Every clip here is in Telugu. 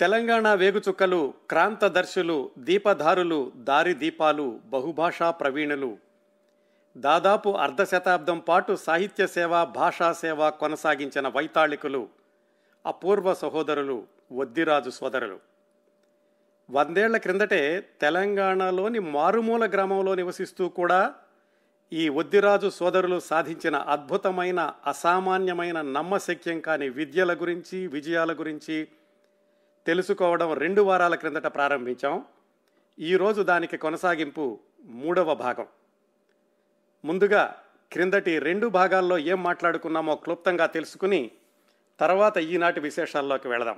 తెలంగాణ వేగుచుక్కలు క్రాంతదర్శులు దీపధారులు దారి దీపాలు బహుభాషా ప్రవీణులు దాదాపు అర్ధ శతాబ్దం పాటు సాహిత్య సేవ భాషా సేవ కొనసాగించిన వైతాళికులు అపూర్వ సహోదరులు వద్దిరాజు సోదరులు వందేళ్ల క్రిందటే తెలంగాణలోని మారుమూల గ్రామంలో నివసిస్తూ కూడా ఈ వద్దిరాజు సోదరులు సాధించిన అద్భుతమైన అసామాన్యమైన నమ్మశక్యం కాని విద్యల గురించి విజయాల గురించి తెలుసుకోవడం రెండు వారాల క్రిందట ప్రారంభించాం ఈరోజు దానికి కొనసాగింపు మూడవ భాగం ముందుగా క్రిందటి రెండు భాగాల్లో ఏం మాట్లాడుకున్నామో క్లుప్తంగా తెలుసుకుని తర్వాత ఈనాటి విశేషాల్లోకి వెళదాం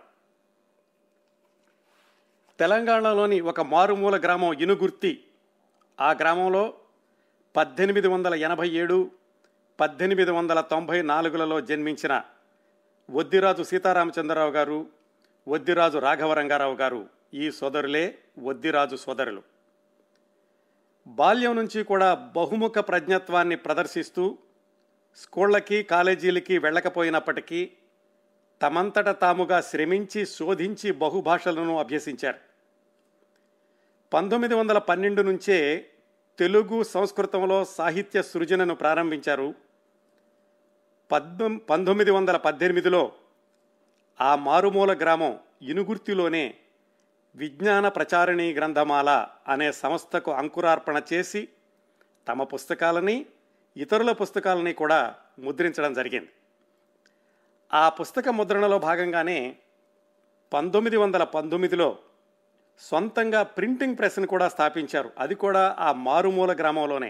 తెలంగాణలోని ఒక మారుమూల గ్రామం ఇనుగుర్తి ఆ గ్రామంలో పద్దెనిమిది వందల ఎనభై ఏడు పద్దెనిమిది వందల తొంభై నాలుగులలో జన్మించిన వద్దిరాజు సీతారామచంద్రరావు గారు వద్దిరాజు రాఘవరంగారావు గారు ఈ సోదరులే వద్దిరాజు సోదరులు బాల్యం నుంచి కూడా బహుముఖ ప్రజ్ఞత్వాన్ని ప్రదర్శిస్తూ స్కూళ్ళకి కాలేజీలకి వెళ్ళకపోయినప్పటికీ తమంతట తాముగా శ్రమించి శోధించి బహుభాషలను అభ్యసించారు పంతొమ్మిది వందల పన్నెండు నుంచే తెలుగు సంస్కృతంలో సాహిత్య సృజనను ప్రారంభించారు పద్దెం పంతొమ్మిది వందల పద్దెనిమిదిలో ఆ మారుమూల గ్రామం ఇనుగుర్తిలోనే విజ్ఞాన ప్రచారిణి గ్రంథమాల అనే సంస్థకు అంకురార్పణ చేసి తమ పుస్తకాలని ఇతరుల పుస్తకాలని కూడా ముద్రించడం జరిగింది ఆ పుస్తక ముద్రణలో భాగంగానే పంతొమ్మిది వందల పంతొమ్మిదిలో సొంతంగా ప్రింటింగ్ ప్రెస్ను కూడా స్థాపించారు అది కూడా ఆ మారుమూల గ్రామంలోనే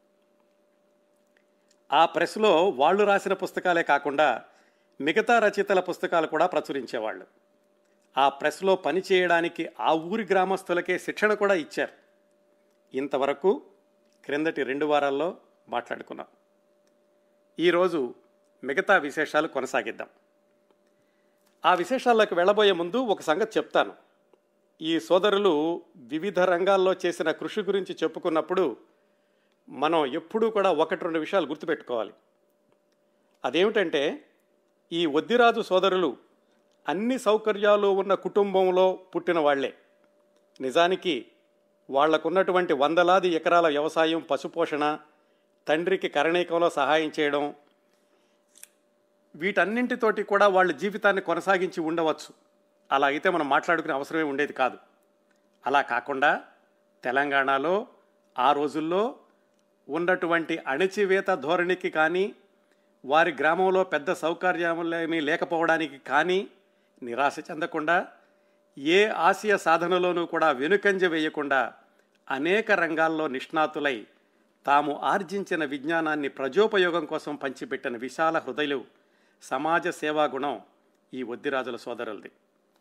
ఆ ప్రెస్లో వాళ్ళు రాసిన పుస్తకాలే కాకుండా మిగతా రచయితల పుస్తకాలు కూడా ప్రచురించేవాళ్ళు ఆ ప్రెస్లో పనిచేయడానికి ఆ ఊరి గ్రామస్తులకే శిక్షణ కూడా ఇచ్చారు ఇంతవరకు క్రిందటి రెండు వారాల్లో మాట్లాడుకున్నాం ఈరోజు మిగతా విశేషాలు కొనసాగిద్దాం ఆ విశేషాల్లోకి వెళ్ళబోయే ముందు ఒక సంగతి చెప్తాను ఈ సోదరులు వివిధ రంగాల్లో చేసిన కృషి గురించి చెప్పుకున్నప్పుడు మనం ఎప్పుడూ కూడా ఒకటి రెండు విషయాలు గుర్తుపెట్టుకోవాలి అదేమిటంటే ఈ వద్దిరాజు సోదరులు అన్ని సౌకర్యాలు ఉన్న కుటుంబంలో పుట్టిన వాళ్లే నిజానికి వాళ్లకున్నటువంటి వందలాది ఎకరాల వ్యవసాయం పశుపోషణ తండ్రికి కరణీకంలో సహాయం చేయడం వీటన్నింటితోటి కూడా వాళ్ళ జీవితాన్ని కొనసాగించి ఉండవచ్చు అలా అయితే మనం మాట్లాడుకునే అవసరమే ఉండేది కాదు అలా కాకుండా తెలంగాణలో ఆ రోజుల్లో ఉన్నటువంటి అణచివేత ధోరణికి కానీ వారి గ్రామంలో పెద్ద సౌకర్యములేమీ లేకపోవడానికి కానీ నిరాశ చెందకుండా ఏ ఆశయ సాధనలోనూ కూడా వెనుకంజ వేయకుండా అనేక రంగాల్లో నిష్ణాతులై తాము ఆర్జించిన విజ్ఞానాన్ని ప్రజోపయోగం కోసం పంచిపెట్టిన విశాల హృదయులు సమాజ సేవా గుణం ఈ వద్దిరాజుల సోదరులది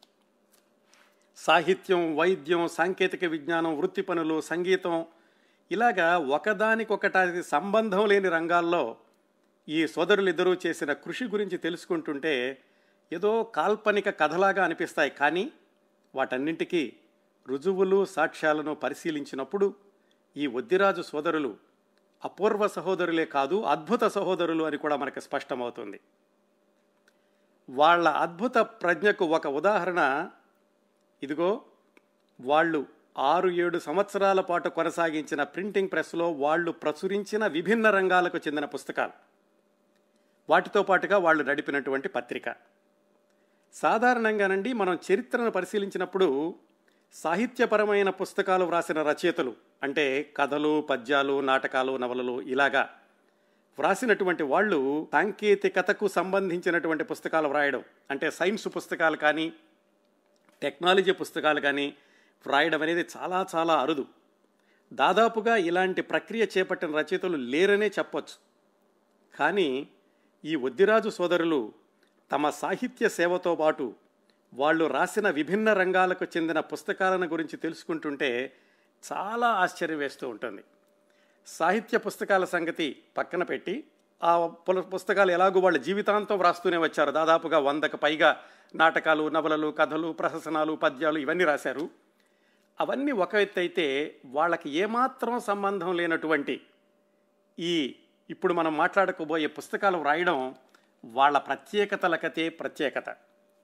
సాహిత్యం వైద్యం సాంకేతిక విజ్ఞానం వృత్తి పనులు సంగీతం ఇలాగా ఒకదానికొకటి సంబంధం లేని రంగాల్లో ఈ సోదరులిద్దరూ చేసిన కృషి గురించి తెలుసుకుంటుంటే ఏదో కాల్పనిక కథలాగా అనిపిస్తాయి కానీ వాటన్నింటికీ రుజువులు సాక్ష్యాలను పరిశీలించినప్పుడు ఈ వద్దిరాజు సోదరులు అపూర్వ సహోదరులే కాదు అద్భుత సహోదరులు అని కూడా మనకు స్పష్టమవుతుంది వాళ్ళ అద్భుత ప్రజ్ఞకు ఒక ఉదాహరణ ఇదిగో వాళ్ళు ఆరు ఏడు సంవత్సరాల పాటు కొనసాగించిన ప్రింటింగ్ ప్రెస్లో వాళ్ళు ప్రచురించిన విభిన్న రంగాలకు చెందిన పుస్తకాలు వాటితో పాటుగా వాళ్ళు నడిపినటువంటి పత్రిక సాధారణంగానండి మనం చరిత్రను పరిశీలించినప్పుడు సాహిత్యపరమైన పుస్తకాలు వ్రాసిన రచయితలు అంటే కథలు పద్యాలు నాటకాలు నవలలు ఇలాగా వ్రాసినటువంటి వాళ్ళు సాంకేతికతకు సంబంధించినటువంటి పుస్తకాలు వ్రాయడం అంటే సైన్స్ పుస్తకాలు కానీ టెక్నాలజీ పుస్తకాలు కానీ వ్రాయడం అనేది చాలా చాలా అరుదు దాదాపుగా ఇలాంటి ప్రక్రియ చేపట్టిన రచయితలు లేరనే చెప్పొచ్చు కానీ ఈ వద్దిరాజు సోదరులు తమ సాహిత్య సేవతో పాటు వాళ్ళు రాసిన విభిన్న రంగాలకు చెందిన పుస్తకాలను గురించి తెలుసుకుంటుంటే చాలా ఆశ్చర్యం వేస్తూ ఉంటుంది సాహిత్య పుస్తకాల సంగతి పక్కన పెట్టి ఆ పుల- పుస్తకాలు ఎలాగో వాళ్ళ జీవితాంతం వ్రాస్తూనే వచ్చారు దాదాపుగా వందకు పైగా నాటకాలు నవలలు కథలు ప్రహసనాలు పద్యాలు ఇవన్నీ రాశారు అవన్నీ ఒక ఎత్తు అయితే వాళ్ళకి ఏమాత్రం సంబంధం లేనటువంటి ఈ ఇప్పుడు మనం మాట్లాడుకోబోయే పుస్తకాలు వ్రాయడం వాళ్ళ ప్రత్యేకతలకతే ప్రత్యేకత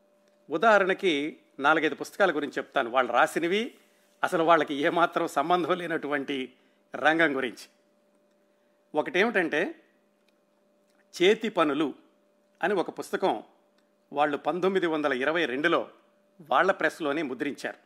ఉదాహరణకి నాలుగైదు పుస్తకాల గురించి చెప్తాను వాళ్ళు రాసినవి అసలు వాళ్ళకి ఏమాత్రం సంబంధం లేనటువంటి రంగం గురించి ఒకటేమిటంటే చేతి పనులు అని ఒక పుస్తకం వాళ్ళు పంతొమ్మిది వందల ఇరవై రెండులో వాళ్ళ ప్రెస్లోనే ముద్రించారు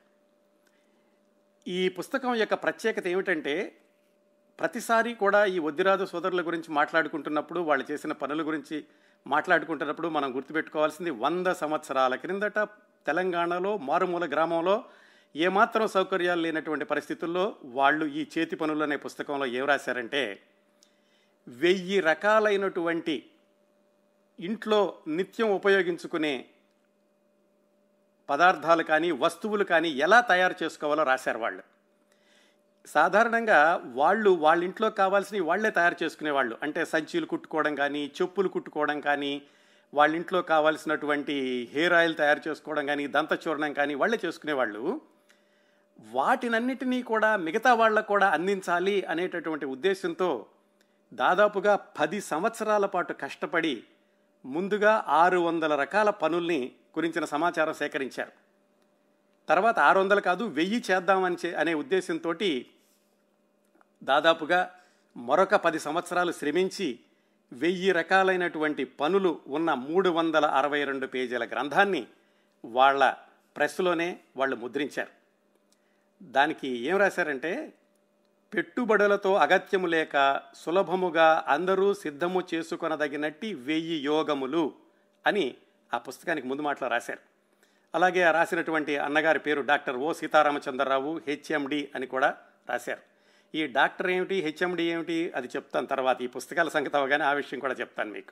ఈ పుస్తకం యొక్క ప్రత్యేకత ఏమిటంటే ప్రతిసారి కూడా ఈ వద్దిరాజు సోదరుల గురించి మాట్లాడుకుంటున్నప్పుడు వాళ్ళు చేసిన పనుల గురించి మాట్లాడుకుంటున్నప్పుడు మనం గుర్తుపెట్టుకోవాల్సింది వంద సంవత్సరాల క్రిందట తెలంగాణలో మారుమూల గ్రామంలో ఏమాత్రం సౌకర్యాలు లేనటువంటి పరిస్థితుల్లో వాళ్ళు ఈ చేతి పనులు అనే పుస్తకంలో ఏం రాశారంటే వెయ్యి రకాలైనటువంటి ఇంట్లో నిత్యం ఉపయోగించుకునే పదార్థాలు కానీ వస్తువులు కానీ ఎలా తయారు చేసుకోవాలో రాశారు వాళ్ళు సాధారణంగా వాళ్ళు వాళ్ళ ఇంట్లో కావాల్సినవి వాళ్లే తయారు చేసుకునేవాళ్ళు అంటే సంచీలు కుట్టుకోవడం కానీ చెప్పులు కుట్టుకోవడం కానీ వాళ్ళ ఇంట్లో కావాల్సినటువంటి హెయిర్ ఆయిల్ తయారు చేసుకోవడం కానీ దంతచూర్ణం కానీ వాళ్ళే చేసుకునేవాళ్ళు వాటినన్నిటినీ కూడా మిగతా వాళ్ళకు కూడా అందించాలి అనేటటువంటి ఉద్దేశంతో దాదాపుగా పది సంవత్సరాల పాటు కష్టపడి ముందుగా ఆరు వందల రకాల పనుల్ని గురించిన సమాచారం సేకరించారు తర్వాత ఆరు వందలు కాదు వెయ్యి చేద్దామని చే- అనే ఉద్దేశంతో దాదాపుగా మరొక పది సంవత్సరాలు శ్రమించి వెయ్యి రకాలైనటువంటి పనులు ఉన్న మూడు వందల అరవై రెండు పేజీల గ్రంథాన్ని వాళ్ళ ప్రెస్లోనే వాళ్ళు ముద్రించారు దానికి ఏం రాశారంటే పెట్టుబడులతో అగత్యము లేక సులభముగా అందరూ సిద్ధము చేసుకొనదగినట్టి వెయ్యి యోగములు అని ఆ పుస్తకానికి ముందు మాటలో రాశారు అలాగే ఆ రాసినటువంటి అన్నగారి పేరు డాక్టర్ ఓ సీతారామచంద్రరావు హెచ్ఎండి అని కూడా రాశారు ఈ డాక్టర్ ఏమిటి హెచ్ఎండి ఏమిటి అది చెప్తాను తర్వాత ఈ పుస్తకాల సంగతి అవగానే ఆ విషయం కూడా చెప్తాను మీకు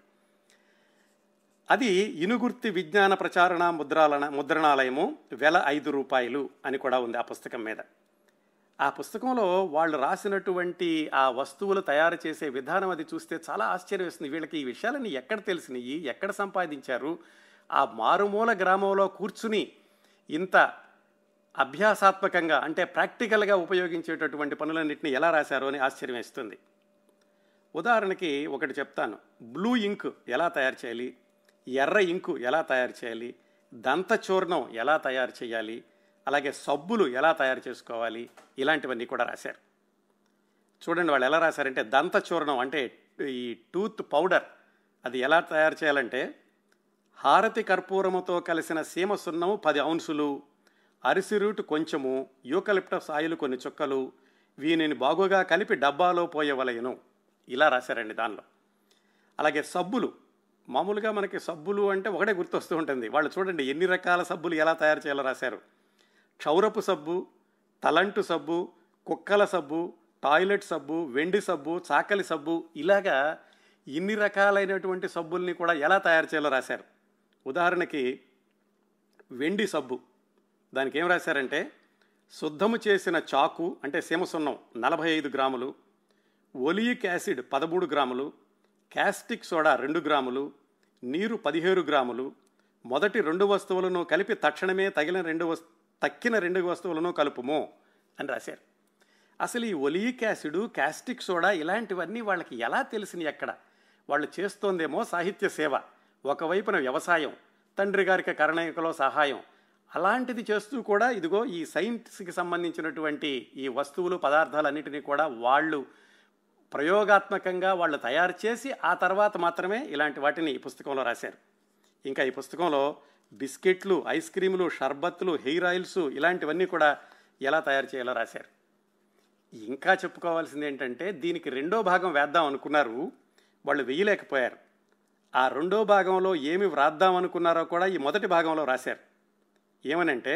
అది ఇనుగుర్తి విజ్ఞాన ప్రచారణ ముద్రాలన ముద్రణాలయము వెల ఐదు రూపాయలు అని కూడా ఉంది ఆ పుస్తకం మీద ఆ పుస్తకంలో వాళ్ళు రాసినటువంటి ఆ వస్తువులు తయారు చేసే విధానం అది చూస్తే చాలా ఆశ్చర్యం వేస్తుంది వీళ్ళకి ఈ విషయాలన్నీ ఎక్కడ తెలిసినాయి ఎక్కడ సంపాదించారు ఆ మారుమూల గ్రామంలో కూర్చుని ఇంత అభ్యాసాత్మకంగా అంటే ప్రాక్టికల్గా ఉపయోగించేటటువంటి పనులన్నింటినీ ఎలా రాశారో అని ఆశ్చర్యం వేస్తుంది ఉదాహరణకి ఒకటి చెప్తాను బ్లూ ఇంక్ ఎలా తయారు చేయాలి ఎర్ర ఇంకు ఎలా తయారు చేయాలి దంత చూర్ణం ఎలా తయారు చేయాలి అలాగే సబ్బులు ఎలా తయారు చేసుకోవాలి ఇలాంటివన్నీ కూడా రాశారు చూడండి వాళ్ళు ఎలా రాశారంటే దంత చూర్ణం అంటే ఈ టూత్ పౌడర్ అది ఎలా తయారు చేయాలంటే హారతి కర్పూరముతో కలిసిన సీమ సున్నము పది ఔన్సులు అరిసిరూటు కొంచెము యూకలిప్టస్ ఆయిల్ కొన్ని చుక్కలు వీనిని బాగుగా కలిపి డబ్బాలో పోయవలయను ఇలా రాశారండి దానిలో అలాగే సబ్బులు మామూలుగా మనకి సబ్బులు అంటే ఒకటే గుర్తొస్తూ ఉంటుంది వాళ్ళు చూడండి ఎన్ని రకాల సబ్బులు ఎలా తయారు చేయాలో రాశారు క్షౌరపు సబ్బు తలంటు సబ్బు కుక్కల సబ్బు టాయిలెట్ సబ్బు వెండి సబ్బు చాకలి సబ్బు ఇలాగా ఇన్ని రకాలైనటువంటి సబ్బుల్ని కూడా ఎలా తయారు చేయాలో రాశారు ఉదాహరణకి వెండి సబ్బు దానికి ఏం రాశారంటే శుద్ధము చేసిన చాకు అంటే సీమసున్నం నలభై ఐదు గ్రాములు ఒలియిక్ యాసిడ్ పదమూడు గ్రాములు క్యాస్టిక్ సోడా రెండు గ్రాములు నీరు పదిహేడు గ్రాములు మొదటి రెండు వస్తువులను కలిపి తక్షణమే తగిన రెండు వస్ తక్కిన రెండు వస్తువులను కలుపుము అని రాశారు అసలు ఈ ఒలియిక్ యాసిడ్ క్యాస్టిక్ సోడా ఇలాంటివన్నీ వాళ్ళకి ఎలా తెలిసినాయి ఎక్కడ వాళ్ళు చేస్తోందేమో సాహిత్య సేవ ఒకవైపున వ్యవసాయం తండ్రి గారికి కరణికలో సహాయం అలాంటిది చేస్తూ కూడా ఇదిగో ఈ సైన్స్కి సంబంధించినటువంటి ఈ వస్తువులు పదార్థాలన్నింటినీ కూడా వాళ్ళు ప్రయోగాత్మకంగా వాళ్ళు తయారు చేసి ఆ తర్వాత మాత్రమే ఇలాంటి వాటిని ఈ పుస్తకంలో రాశారు ఇంకా ఈ పుస్తకంలో బిస్కెట్లు ఐస్ క్రీములు షర్బత్లు హెయిర్ ఆయిల్స్ ఇలాంటివన్నీ కూడా ఎలా తయారు చేయాలో రాశారు ఇంకా చెప్పుకోవాల్సింది ఏంటంటే దీనికి రెండో భాగం వేద్దాం అనుకున్నారు వాళ్ళు వెయ్యలేకపోయారు ఆ రెండో భాగంలో ఏమి వ్రాద్దాం అనుకున్నారో కూడా ఈ మొదటి భాగంలో రాశారు ఏమనంటే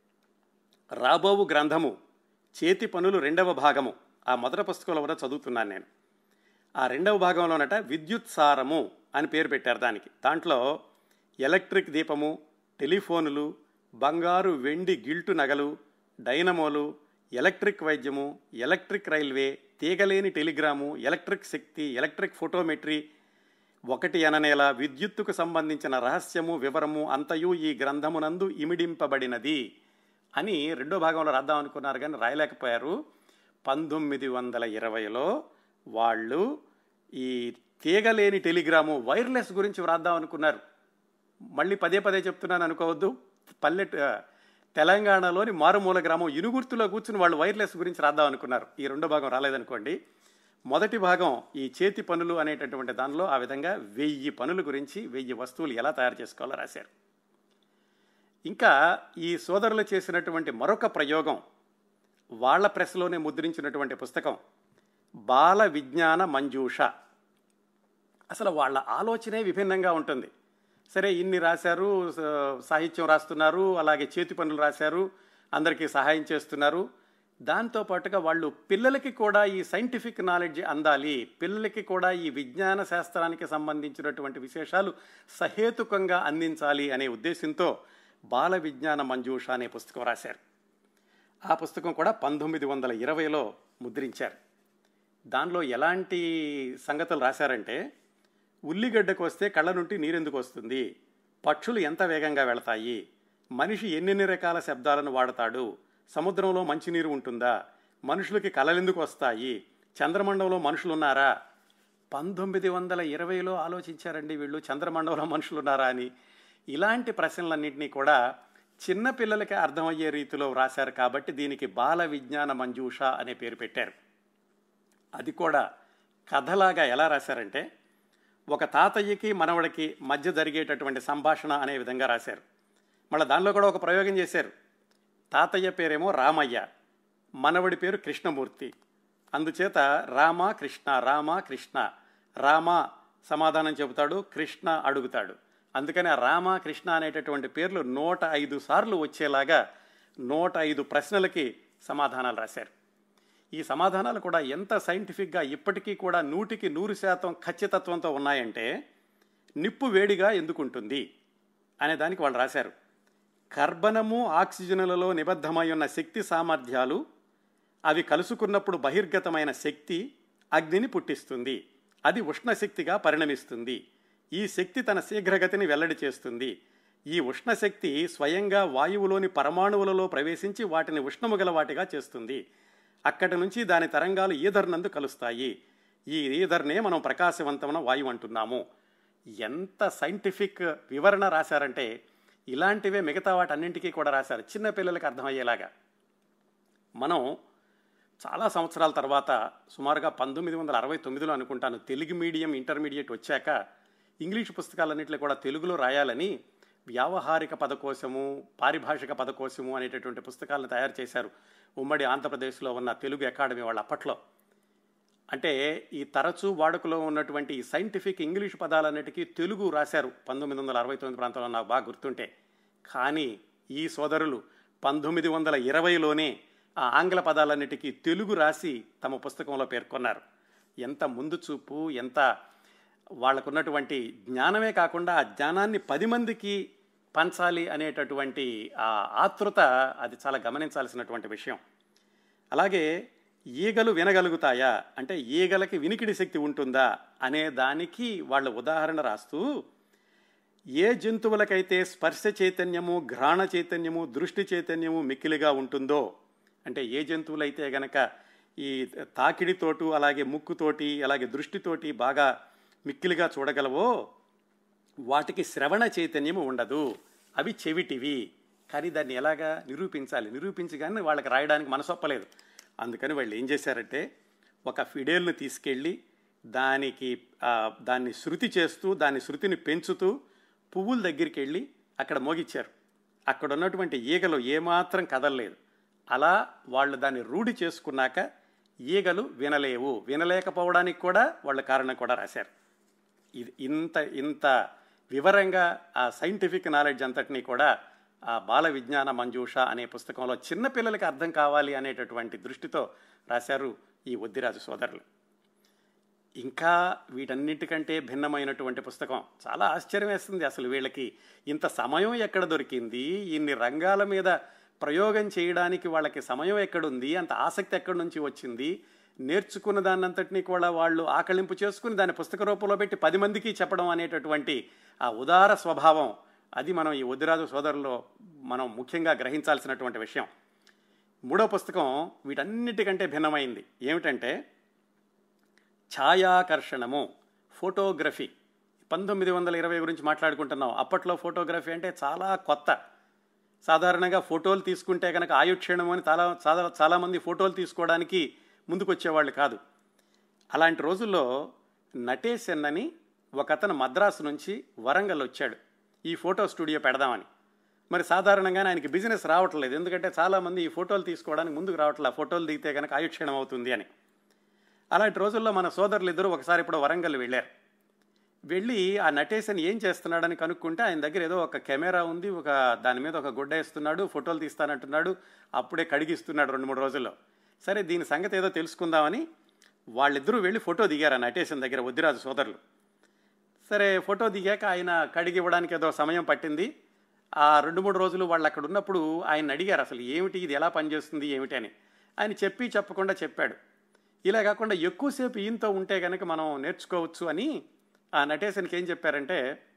రాబోవు గ్రంథము చేతి పనులు రెండవ భాగము ఆ మొదటి పుస్తకంలో కూడా చదువుతున్నాను నేను ఆ రెండవ భాగంలోనట విద్యుత్ సారము అని పేరు పెట్టారు దానికి దాంట్లో ఎలక్ట్రిక్ దీపము టెలిఫోనులు బంగారు వెండి గిల్టు నగలు డైనమోలు ఎలక్ట్రిక్ వైద్యము ఎలక్ట్రిక్ రైల్వే తీగలేని టెలిగ్రాము ఎలక్ట్రిక్ శక్తి ఎలక్ట్రిక్ ఫోటోమెట్రీ ఒకటి అననేల విద్యుత్తుకు సంబంధించిన రహస్యము వివరము అంతయు ఈ గ్రంథమునందు ఇమిడింపబడినది అని రెండో భాగంలో రాద్దాం అనుకున్నారు కానీ రాయలేకపోయారు పంతొమ్మిది వందల ఇరవైలో వాళ్ళు ఈ తీగలేని టెలిగ్రాము వైర్లెస్ గురించి వ్రాద్దాం అనుకున్నారు మళ్ళీ పదే పదే చెప్తున్నాను అనుకోవద్దు పల్లె తెలంగాణలోని మారుమూల గ్రామం ఇనుగుర్తులో కూర్చుని వాళ్ళు వైర్లెస్ గురించి రాద్దాం అనుకున్నారు ఈ రెండో భాగం రాలేదనుకోండి మొదటి భాగం ఈ చేతి పనులు అనేటటువంటి దానిలో ఆ విధంగా వెయ్యి పనుల గురించి వెయ్యి వస్తువులు ఎలా తయారు చేసుకోవాలో రాశారు ఇంకా ఈ సోదరులు చేసినటువంటి మరొక ప్రయోగం వాళ్ళ ప్రెస్లోనే ముద్రించినటువంటి పుస్తకం బాల విజ్ఞాన మంజూష అసలు వాళ్ళ ఆలోచనే విభిన్నంగా ఉంటుంది సరే ఇన్ని రాశారు స- సాహిత్యం రాస్తున్నారు అలాగే చేతి పనులు రాశారు అందరికీ సహాయం చేస్తున్నారు దాంతో పాటుగా వాళ్ళు పిల్లలకి కూడా ఈ సైంటిఫిక్ నాలెడ్జ్ అందాలి పిల్లలకి కూడా ఈ విజ్ఞాన శాస్త్రానికి సంబంధించినటువంటి విశేషాలు సహేతుకంగా అందించాలి అనే ఉద్దేశంతో బాల విజ్ఞాన మంజూష అనే పుస్తకం రాశారు ఆ పుస్తకం కూడా పంతొమ్మిది వందల ఇరవైలో ముద్రించారు దానిలో ఎలాంటి సంగతులు రాశారంటే ఉల్లిగడ్డకు వస్తే కళ్ళ నుండి నీరెందుకు వస్తుంది పక్షులు ఎంత వేగంగా వెళతాయి మనిషి ఎన్నెన్ని రకాల శబ్దాలను వాడతాడు సముద్రంలో మంచినీరు ఉంటుందా మనుషులకి కలలెందుకు వస్తాయి చంద్రమండలంలో మనుషులు ఉన్నారా పంతొమ్మిది వందల ఇరవైలో ఆలోచించారండి వీళ్ళు చంద్రమండలంలో మనుషులు ఉన్నారా అని ఇలాంటి ప్రశ్నలన్నింటినీ కూడా చిన్న పిల్లలకి అర్థమయ్యే రీతిలో వ్రాశారు కాబట్టి దీనికి బాల విజ్ఞాన మంజూష అనే పేరు పెట్టారు అది కూడా కథలాగా ఎలా రాశారంటే ఒక తాతయ్యకి మనవడికి మధ్య జరిగేటటువంటి సంభాషణ అనే విధంగా రాశారు మళ్ళీ దానిలో కూడా ఒక ప్రయోగం చేశారు తాతయ్య పేరేమో రామయ్య మనవడి పేరు కృష్ణమూర్తి అందుచేత రామ కృష్ణ రామ కృష్ణ రామ సమాధానం చెబుతాడు కృష్ణ అడుగుతాడు అందుకని ఆ రామ కృష్ణ అనేటటువంటి పేర్లు నూట ఐదు సార్లు వచ్చేలాగా నూట ఐదు ప్రశ్నలకి సమాధానాలు రాశారు ఈ సమాధానాలు కూడా ఎంత సైంటిఫిక్గా ఇప్పటికీ కూడా నూటికి నూరు శాతం ఖచ్చితత్వంతో ఉన్నాయంటే నిప్పు వేడిగా ఎందుకుంటుంది అనే దానికి వాళ్ళు రాశారు కర్బనము ఆక్సిజనులలో నిబద్ధమై ఉన్న శక్తి సామర్థ్యాలు అవి కలుసుకున్నప్పుడు బహిర్గతమైన శక్తి అగ్నిని పుట్టిస్తుంది అది ఉష్ణశక్తిగా పరిణమిస్తుంది ఈ శక్తి తన శీఘ్రగతిని వెల్లడి చేస్తుంది ఈ ఉష్ణశక్తి స్వయంగా వాయువులోని పరమాణువులలో ప్రవేశించి వాటిని ఉష్ణము గల వాటిగా చేస్తుంది అక్కడి నుంచి దాని తరంగాలు ఈధర్ నందు కలుస్తాయి ఈ ఈధర్నే మనం ప్రకాశవంతమైన వాయువు అంటున్నాము ఎంత సైంటిఫిక్ వివరణ రాశారంటే ఇలాంటివే మిగతా వాటన్నింటికీ కూడా రాశారు చిన్న పిల్లలకి అర్థమయ్యేలాగా మనం చాలా సంవత్సరాల తర్వాత సుమారుగా పంతొమ్మిది వందల అరవై తొమ్మిదిలో అనుకుంటాను తెలుగు మీడియం ఇంటర్మీడియట్ వచ్చాక ఇంగ్లీష్ పుస్తకాలన్నింటిలో కూడా తెలుగులో రాయాలని వ్యావహారిక పదకోశము పారిభాషిక పదకోశము అనేటటువంటి పుస్తకాలను తయారు చేశారు ఉమ్మడి ఆంధ్రప్రదేశ్లో ఉన్న తెలుగు అకాడమీ వాళ్ళు అప్పట్లో అంటే ఈ తరచూ వాడుకలో ఉన్నటువంటి ఈ సైంటిఫిక్ ఇంగ్లీష్ పదాలన్నిటికీ తెలుగు రాశారు పంతొమ్మిది వందల అరవై తొమ్మిది ప్రాంతంలో నాకు బాగా గుర్తుంటే కానీ ఈ సోదరులు పంతొమ్మిది వందల ఇరవైలోనే ఆ ఆంగ్ల పదాలన్నిటికీ తెలుగు రాసి తమ పుస్తకంలో పేర్కొన్నారు ఎంత ముందు చూపు ఎంత వాళ్ళకున్నటువంటి జ్ఞానమే కాకుండా ఆ జ్ఞానాన్ని పది మందికి పంచాలి అనేటటువంటి ఆ ఆతృత అది చాలా గమనించాల్సినటువంటి విషయం అలాగే ఈగలు వినగలుగుతాయా అంటే ఈగలకి వినికిడి శక్తి ఉంటుందా అనే దానికి వాళ్ళు ఉదాహరణ రాస్తూ ఏ జంతువులకైతే స్పర్శ చైతన్యము ఘ్రాణ చైతన్యము దృష్టి చైతన్యము మిక్కిలిగా ఉంటుందో అంటే ఏ జంతువులైతే గనక ఈ తాకిడితోటు అలాగే ముక్కుతోటి అలాగే దృష్టితోటి బాగా మిక్కిలిగా చూడగలవో వాటికి శ్రవణ చైతన్యము ఉండదు అవి చెవిటివి కానీ దాన్ని ఎలాగా నిరూపించాలి నిరూపించగానే వాళ్ళకి రాయడానికి మనసొప్పలేదు అందుకని వాళ్ళు ఏం చేశారంటే ఒక ఫిడేల్ను తీసుకెళ్ళి దానికి ఆ, దాన్ని శృతి చేస్తూ దాని శృతిని పెంచుతూ పువ్వుల దగ్గరికి వెళ్ళి అక్కడ మోగిచ్చారు అక్కడ ఉన్నటువంటి ఈగలు ఏమాత్రం కదలలేదు అలా వాళ్ళు దాన్ని రూఢి చేసుకున్నాక ఈగలు వినలేవు వినలేకపోవడానికి కూడా వాళ్ళ కారణం కూడా రాశారు ఇది ఇంత ఇంత వివరంగా ఆ సైంటిఫిక్ నాలెడ్జ్ అంతటినీ కూడా ఆ బాల విజ్ఞాన మంజూష అనే పుస్తకంలో చిన్న పిల్లలకి అర్థం కావాలి అనేటటువంటి దృష్టితో రాశారు ఈ వద్దిరాజు సోదరులు ఇంకా వీటన్నిటికంటే భిన్నమైనటువంటి పుస్తకం చాలా ఆశ్చర్యం వేస్తుంది అసలు వీళ్ళకి ఇంత సమయం ఎక్కడ దొరికింది ఇన్ని రంగాల మీద ప్రయోగం చేయడానికి వాళ్ళకి సమయం ఎక్కడుంది అంత ఆసక్తి ఎక్కడి నుంచి వచ్చింది నేర్చుకున్న దాన్నంతటినీ కూడా వాళ్ళు ఆకలింపు చేసుకుని దాన్ని పుస్తక రూపంలో పెట్టి పది మందికి చెప్పడం అనేటటువంటి ఆ ఉదార స్వభావం అది మనం ఈ వద్దిరాజు సోదరులో మనం ముఖ్యంగా గ్రహించాల్సినటువంటి విషయం మూడో పుస్తకం వీటన్నిటికంటే భిన్నమైంది ఏమిటంటే ఛాయాకర్షణము ఫోటోగ్రఫీ పంతొమ్మిది వందల ఇరవై గురించి మాట్లాడుకుంటున్నాం అప్పట్లో ఫోటోగ్రఫీ అంటే చాలా కొత్త సాధారణంగా ఫోటోలు తీసుకుంటే కనుక ఆయుక్షేణం అని చాలా చాలా చాలామంది ఫోటోలు తీసుకోవడానికి ముందుకు వచ్చేవాళ్ళు కాదు అలాంటి రోజుల్లో నటేశన్ అని ఒక అతను మద్రాసు నుంచి వరంగల్ వచ్చాడు ఈ ఫోటో స్టూడియో పెడదామని మరి సాధారణంగానే ఆయనకి బిజినెస్ రావట్లేదు ఎందుకంటే చాలామంది ఈ ఫోటోలు తీసుకోవడానికి ముందుకు రావట్లేదు ఫోటోలు దిగితే కనుక ఆయుక్షీణం అవుతుంది అని అలాంటి రోజుల్లో మన సోదరులు ఇద్దరు ఒకసారి ఇప్పుడు వరంగల్ వెళ్ళారు వెళ్ళి ఆ నటేశన్ ఏం చేస్తున్నాడని కనుక్కుంటే ఆయన దగ్గర ఏదో ఒక కెమెరా ఉంది ఒక దాని మీద ఒక గుడ్డ వేస్తున్నాడు ఫోటోలు తీస్తానంటున్నాడు అప్పుడే కడిగిస్తున్నాడు రెండు మూడు రోజుల్లో సరే దీని సంగతి ఏదో తెలుసుకుందామని వాళ్ళిద్దరూ వెళ్ళి ఫోటో దిగారు ఆ నటేశన్ దగ్గర వద్దిరాజు సోదరులు సరే ఫోటో దిగాక ఆయన కడిగి ఇవ్వడానికి ఏదో సమయం పట్టింది ఆ రెండు మూడు రోజులు వాళ్ళు అక్కడ ఉన్నప్పుడు ఆయన అడిగారు అసలు ఏమిటి ఇది ఎలా పనిచేస్తుంది ఏమిటి అని ఆయన చెప్పి చెప్పకుండా చెప్పాడు ఇలా కాకుండా ఎక్కువసేపు ఈయనతో ఉంటే కనుక మనం నేర్చుకోవచ్చు అని ఆ నటేశన్కి ఏం చెప్పారంటే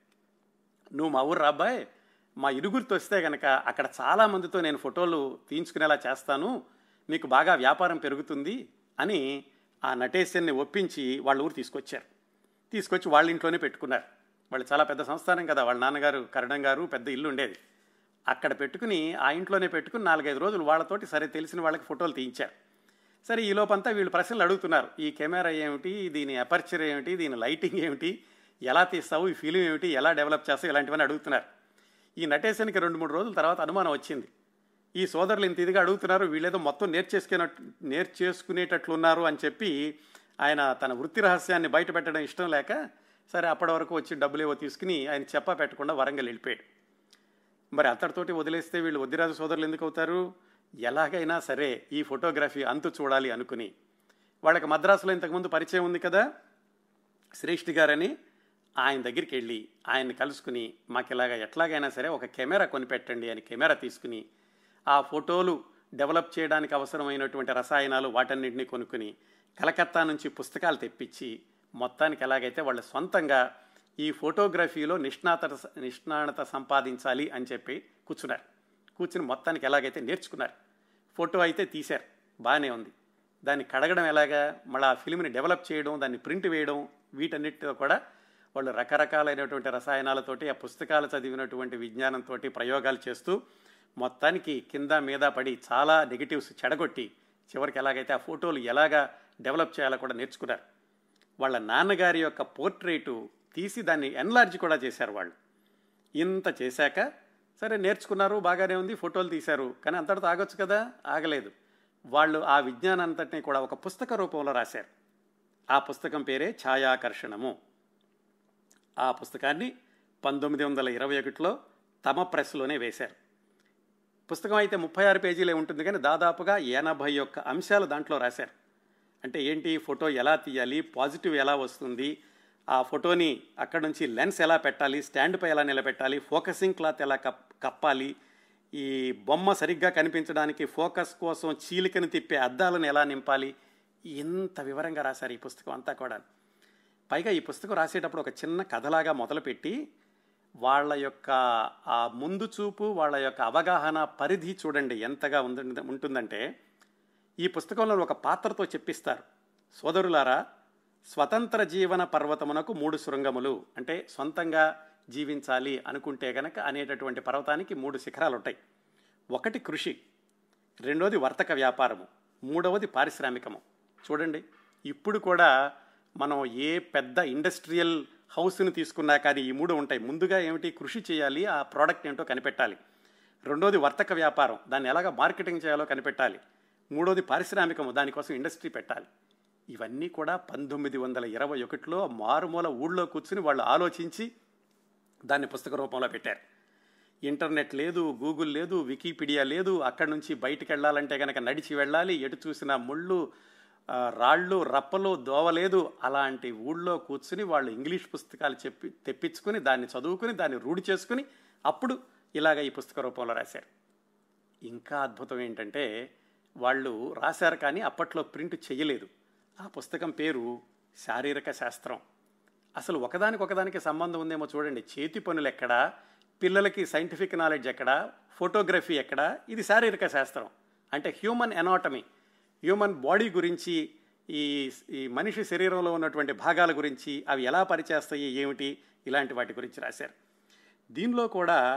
నువ్వు మా ఊరు రాబ్బాయ్ మా ఇరుగురితో వస్తే కనుక అక్కడ చాలా మందితో నేను ఫోటోలు తీయించుకునేలా చేస్తాను మీకు బాగా వ్యాపారం పెరుగుతుంది అని ఆ నటేశన్ని ఒప్పించి వాళ్ళ ఊరు తీసుకొచ్చారు తీసుకొచ్చి వాళ్ళ ఇంట్లోనే పెట్టుకున్నారు వాళ్ళు చాలా పెద్ద సంస్థానం కదా వాళ్ళ నాన్నగారు కరణం గారు పెద్ద ఇల్లు ఉండేది అక్కడ పెట్టుకుని ఆ ఇంట్లోనే పెట్టుకుని నాలుగైదు రోజులు వాళ్ళతోటి సరే తెలిసిన వాళ్ళకి ఫోటోలు తీయించారు సరే ఈ లోపంతా వీళ్ళు ప్రశ్నలు అడుగుతున్నారు ఈ కెమెరా ఏమిటి దీని అపర్చర్ ఏమిటి దీని లైటింగ్ ఏమిటి ఎలా తీస్తావు ఈ ఫిలిం ఏమిటి ఎలా డెవలప్ చేస్తావు ఇలాంటివన్నీ అడుగుతున్నారు ఈ నటేశానికి రెండు మూడు రోజుల తర్వాత అనుమానం వచ్చింది ఈ సోదరులు ఇంత ఇదిగా అడుగుతున్నారు వీళ్ళేదో మొత్తం నేర్చేసుకునేట్టు నేర్చేసుకునేటట్లున్నారు అని చెప్పి ఆయన తన వృత్తి రహస్యాన్ని బయట పెట్టడం ఇష్టం లేక సరే అప్పటి వరకు వచ్చి డబ్బులు ఏవో తీసుకుని ఆయన చెప్ప పెట్టకుండా వరంగల్ వెళ్ళిపోయాడు మరి అతడితోటి వదిలేస్తే వీళ్ళు వద్దిరాజు సోదరులు ఎందుకు అవుతారు ఎలాగైనా సరే ఈ ఫోటోగ్రఫీ అంతు చూడాలి అనుకుని వాళ్ళకి మద్రాసులో ఇంతకుముందు పరిచయం ఉంది కదా శ్రేష్ఠి గారని ఆయన దగ్గరికి వెళ్ళి ఆయన్ని కలుసుకుని మాకు ఇలాగ ఎట్లాగైనా సరే ఒక కెమెరా కొనిపెట్టండి అని కెమెరా తీసుకుని ఆ ఫోటోలు డెవలప్ చేయడానికి అవసరమైనటువంటి రసాయనాలు వాటన్నింటినీ కొనుక్కుని కలకత్తా నుంచి పుస్తకాలు తెప్పించి మొత్తానికి ఎలాగైతే వాళ్ళు సొంతంగా ఈ ఫోటోగ్రఫీలో నిష్ణాత నిష్ణాణత సంపాదించాలి అని చెప్పి కూర్చున్నారు కూర్చుని మొత్తానికి ఎలాగైతే నేర్చుకున్నారు ఫోటో అయితే తీశారు బాగానే ఉంది దాన్ని కడగడం ఎలాగా మళ్ళీ ఆ ఫిల్మ్ని డెవలప్ చేయడం దాన్ని ప్రింట్ వేయడం వీటన్నిటితో కూడా వాళ్ళు రకరకాలైనటువంటి రసాయనాలతోటి ఆ పుస్తకాలు చదివినటువంటి విజ్ఞానంతో ప్రయోగాలు చేస్తూ మొత్తానికి కింద మీద పడి చాలా నెగిటివ్స్ చెడగొట్టి చివరికి ఎలాగైతే ఆ ఫోటోలు ఎలాగా డెవలప్ చేయాలో కూడా నేర్చుకున్నారు వాళ్ళ నాన్నగారి యొక్క పోర్ట్రేటు తీసి దాన్ని ఎన్లార్జ్ కూడా చేశారు వాళ్ళు ఇంత చేశాక సరే నేర్చుకున్నారు బాగానే ఉంది ఫోటోలు తీశారు కానీ అంతటితో ఆగొచ్చు కదా ఆగలేదు వాళ్ళు ఆ విజ్ఞానంతటిని కూడా ఒక పుస్తక రూపంలో రాశారు ఆ పుస్తకం పేరే ఛాయాకర్షణము ఆ పుస్తకాన్ని పంతొమ్మిది వందల ఇరవై ఒకటిలో తమ ప్రెస్లోనే వేశారు పుస్తకం అయితే ముప్పై ఆరు పేజీలే ఉంటుంది కానీ దాదాపుగా ఎనభై ఒక్క అంశాలు దాంట్లో రాశారు అంటే ఏంటి ఫోటో ఎలా తీయాలి పాజిటివ్ ఎలా వస్తుంది ఆ ఫోటోని అక్కడ నుంచి లెన్స్ ఎలా పెట్టాలి స్టాండ్ పై ఎలా నిలబెట్టాలి ఫోకసింగ్ క్లాత్ ఎలా కప్ కప్పాలి ఈ బొమ్మ సరిగ్గా కనిపించడానికి ఫోకస్ కోసం చీలికని తిప్పే అద్దాలను ఎలా నింపాలి ఇంత వివరంగా రాశారు ఈ పుస్తకం అంతా కూడా పైగా ఈ పుస్తకం రాసేటప్పుడు ఒక చిన్న కథలాగా మొదలుపెట్టి వాళ్ళ యొక్క ఆ ముందు చూపు వాళ్ళ యొక్క అవగాహన పరిధి చూడండి ఎంతగా ఉంటుందంటే ఈ పుస్తకంలో ఒక పాత్రతో చెప్పిస్తారు సోదరులారా స్వతంత్ర జీవన పర్వతమునకు మూడు శృంగములు అంటే సొంతంగా జీవించాలి అనుకుంటే గనక అనేటటువంటి పర్వతానికి మూడు శిఖరాలు ఉంటాయి ఒకటి కృషి రెండోది వర్తక వ్యాపారము మూడవది పారిశ్రామికము చూడండి ఇప్పుడు కూడా మనం ఏ పెద్ద ఇండస్ట్రియల్ హౌస్ని తీసుకున్నా కానీ ఈ మూడు ఉంటాయి ముందుగా ఏమిటి కృషి చేయాలి ఆ ప్రోడక్ట్ ఏంటో కనిపెట్టాలి రెండోది వర్తక వ్యాపారం దాన్ని ఎలాగ మార్కెటింగ్ చేయాలో కనిపెట్టాలి మూడోది పారిశ్రామికము దానికోసం ఇండస్ట్రీ పెట్టాలి ఇవన్నీ కూడా పంతొమ్మిది వందల ఇరవై ఒకటిలో మారుమూల ఊళ్ళో కూర్చుని వాళ్ళు ఆలోచించి దాన్ని పుస్తక రూపంలో పెట్టారు ఇంటర్నెట్ లేదు గూగుల్ లేదు వికీపీడియా లేదు అక్కడి నుంచి బయటికి వెళ్ళాలంటే కనుక నడిచి వెళ్ళాలి ఎటు చూసిన ముళ్ళు రాళ్ళు రప్పలు దోవలేదు అలాంటి ఊళ్ళో కూర్చుని వాళ్ళు ఇంగ్లీష్ పుస్తకాలు చెప్పి తెప్పించుకుని దాన్ని చదువుకుని దాన్ని రూఢి చేసుకుని అప్పుడు ఇలాగ ఈ పుస్తక రూపంలో రాశారు ఇంకా అద్భుతం ఏంటంటే వాళ్ళు రాశారు కానీ అప్పట్లో ప్రింట్ చేయలేదు ఆ పుస్తకం పేరు శారీరక శాస్త్రం అసలు ఒకదానికి ఒకదానికి సంబంధం ఉందేమో చూడండి చేతి పనులు ఎక్కడా పిల్లలకి సైంటిఫిక్ నాలెడ్జ్ ఎక్కడా ఫోటోగ్రఫీ ఎక్కడా ఇది శారీరక శాస్త్రం అంటే హ్యూమన్ ఎనాటమీ హ్యూమన్ బాడీ గురించి ఈ ఈ మనిషి శరీరంలో ఉన్నటువంటి భాగాల గురించి అవి ఎలా పనిచేస్తాయి ఏమిటి ఇలాంటి వాటి గురించి రాశారు దీనిలో కూడా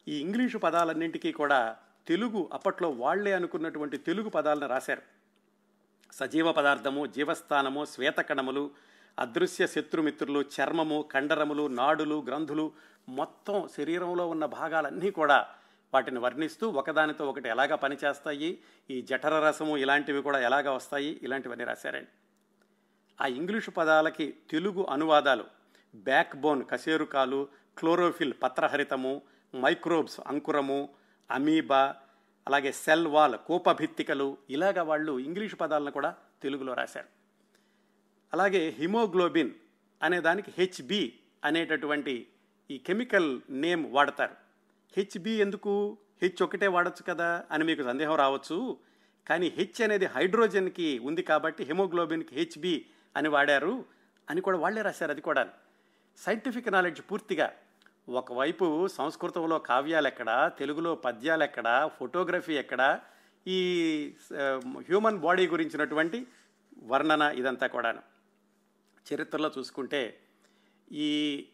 ఈ ఇంగ్లీషు పదాలన్నింటికీ కూడా తెలుగు అప్పట్లో వాళ్లే అనుకున్నటువంటి తెలుగు పదాలను రాశారు సజీవ పదార్థము జీవస్థానము శ్వేతకణములు అదృశ్య శత్రుమిత్రులు చర్మము కండరములు నాడులు గ్రంథులు మొత్తం శరీరంలో ఉన్న భాగాలన్నీ కూడా వాటిని వర్ణిస్తూ ఒకదానితో ఒకటి ఎలాగా పనిచేస్తాయి ఈ జఠర రసము ఇలాంటివి కూడా ఎలాగా వస్తాయి ఇలాంటివన్నీ రాశారండి ఆ ఇంగ్లీషు పదాలకి తెలుగు అనువాదాలు బ్యాక్ బోన్ కశేరుకాలు క్లోరోఫిల్ పత్రహరితము మైక్రోబ్స్ అంకురము అమీబా అలాగే సెల్ వాల్ కోపభిత్తికలు ఇలాగ వాళ్ళు ఇంగ్లీషు పదాలను కూడా తెలుగులో రాశారు అలాగే హిమోగ్లోబిన్ అనే దానికి హెచ్బి అనేటటువంటి ఈ కెమికల్ నేమ్ వాడతారు హెచ్బి ఎందుకు హెచ్ ఒకటే వాడచ్చు కదా అని మీకు సందేహం రావచ్చు కానీ హెచ్ అనేది హైడ్రోజన్కి ఉంది కాబట్టి హిమోగ్లోబిన్కి హెచ్బి అని వాడారు అని కూడా వాళ్ళే రాశారు అది కూడా సైంటిఫిక్ నాలెడ్జ్ పూర్తిగా ఒకవైపు సంస్కృతంలో కావ్యాలు ఎక్కడ తెలుగులో పద్యాలు ఎక్కడ ఫోటోగ్రఫీ ఎక్కడ ఈ హ్యూమన్ బాడీ గురించినటువంటి వర్ణన ఇదంతా కూడాను చరిత్రలో చూసుకుంటే ఈ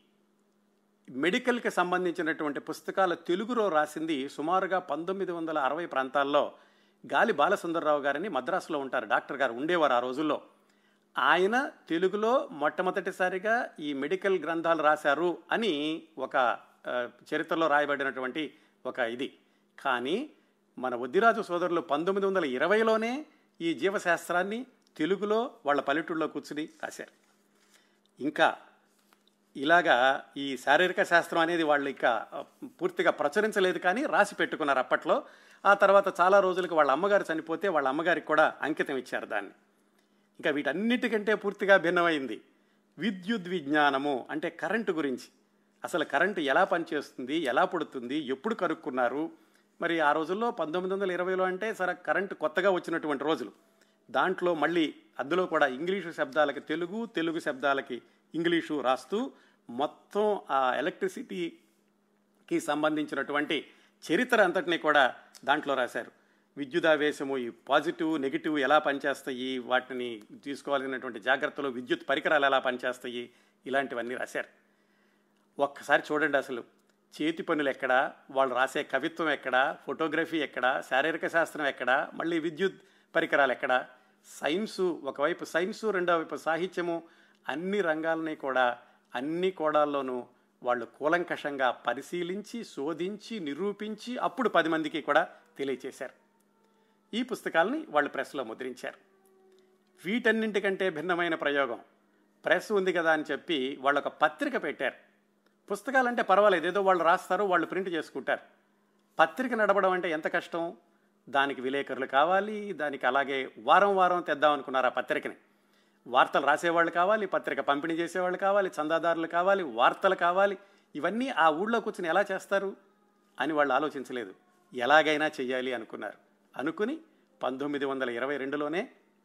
మెడికల్కి సంబంధించినటువంటి పుస్తకాలు తెలుగులో రాసింది సుమారుగా పంతొమ్మిది వందల అరవై ప్రాంతాల్లో గాలి బాలసుందరరావు గారని మద్రాసులో ఉంటారు డాక్టర్ గారు ఉండేవారు ఆ రోజుల్లో ఆయన తెలుగులో మొట్టమొదటిసారిగా ఈ మెడికల్ గ్రంథాలు రాశారు అని ఒక చరిత్రలో రాయబడినటువంటి ఒక ఇది కానీ మన వద్దిరాజు సోదరులు పంతొమ్మిది వందల ఇరవైలోనే ఈ జీవశాస్త్రాన్ని తెలుగులో వాళ్ళ పల్లెటూళ్ళలో కూర్చుని రాశారు ఇంకా ఇలాగా ఈ శారీరక శాస్త్రం అనేది వాళ్ళు ఇంకా పూర్తిగా ప్రచురించలేదు కానీ రాసి పెట్టుకున్నారు అప్పట్లో ఆ తర్వాత చాలా రోజులకు వాళ్ళ అమ్మగారు చనిపోతే వాళ్ళ అమ్మగారికి కూడా అంకితం ఇచ్చారు దాన్ని ఇంకా వీటన్నిటికంటే పూర్తిగా భిన్నమైంది విద్యుత్ విజ్ఞానము అంటే కరెంటు గురించి అసలు కరెంటు ఎలా పనిచేస్తుంది ఎలా పుడుతుంది ఎప్పుడు కనుక్కున్నారు మరి ఆ రోజుల్లో పంతొమ్మిది వందల ఇరవైలో అంటే సరే కరెంటు కొత్తగా వచ్చినటువంటి రోజులు దాంట్లో మళ్ళీ అందులో కూడా ఇంగ్లీషు శబ్దాలకి తెలుగు తెలుగు శబ్దాలకి ఇంగ్లీషు రాస్తూ మొత్తం ఆ ఎలక్ట్రిసిటీకి సంబంధించినటువంటి చరిత్ర అంతటినీ కూడా దాంట్లో రాశారు విద్యుదావేశము ఈ పాజిటివ్ నెగిటివ్ ఎలా పనిచేస్తాయి వాటిని తీసుకోవాల్సినటువంటి జాగ్రత్తలు విద్యుత్ పరికరాలు ఎలా పనిచేస్తాయి ఇలాంటివన్నీ రాశారు ఒక్కసారి చూడండి అసలు చేతి పనులు ఎక్కడ వాళ్ళు రాసే కవిత్వం ఎక్కడ ఫోటోగ్రఫీ ఎక్కడ శారీరక శాస్త్రం ఎక్కడ మళ్ళీ విద్యుత్ పరికరాలు ఎక్కడ సైన్సు ఒకవైపు సైన్సు రెండో వైపు సాహిత్యము అన్ని రంగాలని కూడా అన్ని కోణాల్లోనూ వాళ్ళు కూలంకషంగా పరిశీలించి శోధించి నిరూపించి అప్పుడు పది మందికి కూడా తెలియచేశారు ఈ పుస్తకాలని వాళ్ళు ప్రెస్లో ముద్రించారు వీటన్నింటికంటే భిన్నమైన ప్రయోగం ప్రెస్ ఉంది కదా అని చెప్పి వాళ్ళు ఒక పత్రిక పెట్టారు పుస్తకాలంటే పర్వాలేదు ఏదో వాళ్ళు రాస్తారు వాళ్ళు ప్రింట్ చేసుకుంటారు పత్రిక నడపడం అంటే ఎంత కష్టం దానికి విలేకరులు కావాలి దానికి అలాగే వారం వారం తెద్దాం అనుకున్నారు ఆ పత్రికని వార్తలు రాసేవాళ్ళు కావాలి పత్రిక పంపిణీ చేసేవాళ్ళు కావాలి చందాదారులు కావాలి వార్తలు కావాలి ఇవన్నీ ఆ ఊళ్ళో కూర్చుని ఎలా చేస్తారు అని వాళ్ళు ఆలోచించలేదు ఎలాగైనా చెయ్యాలి అనుకున్నారు అనుకుని పంతొమ్మిది వందల ఇరవై రెండులోనే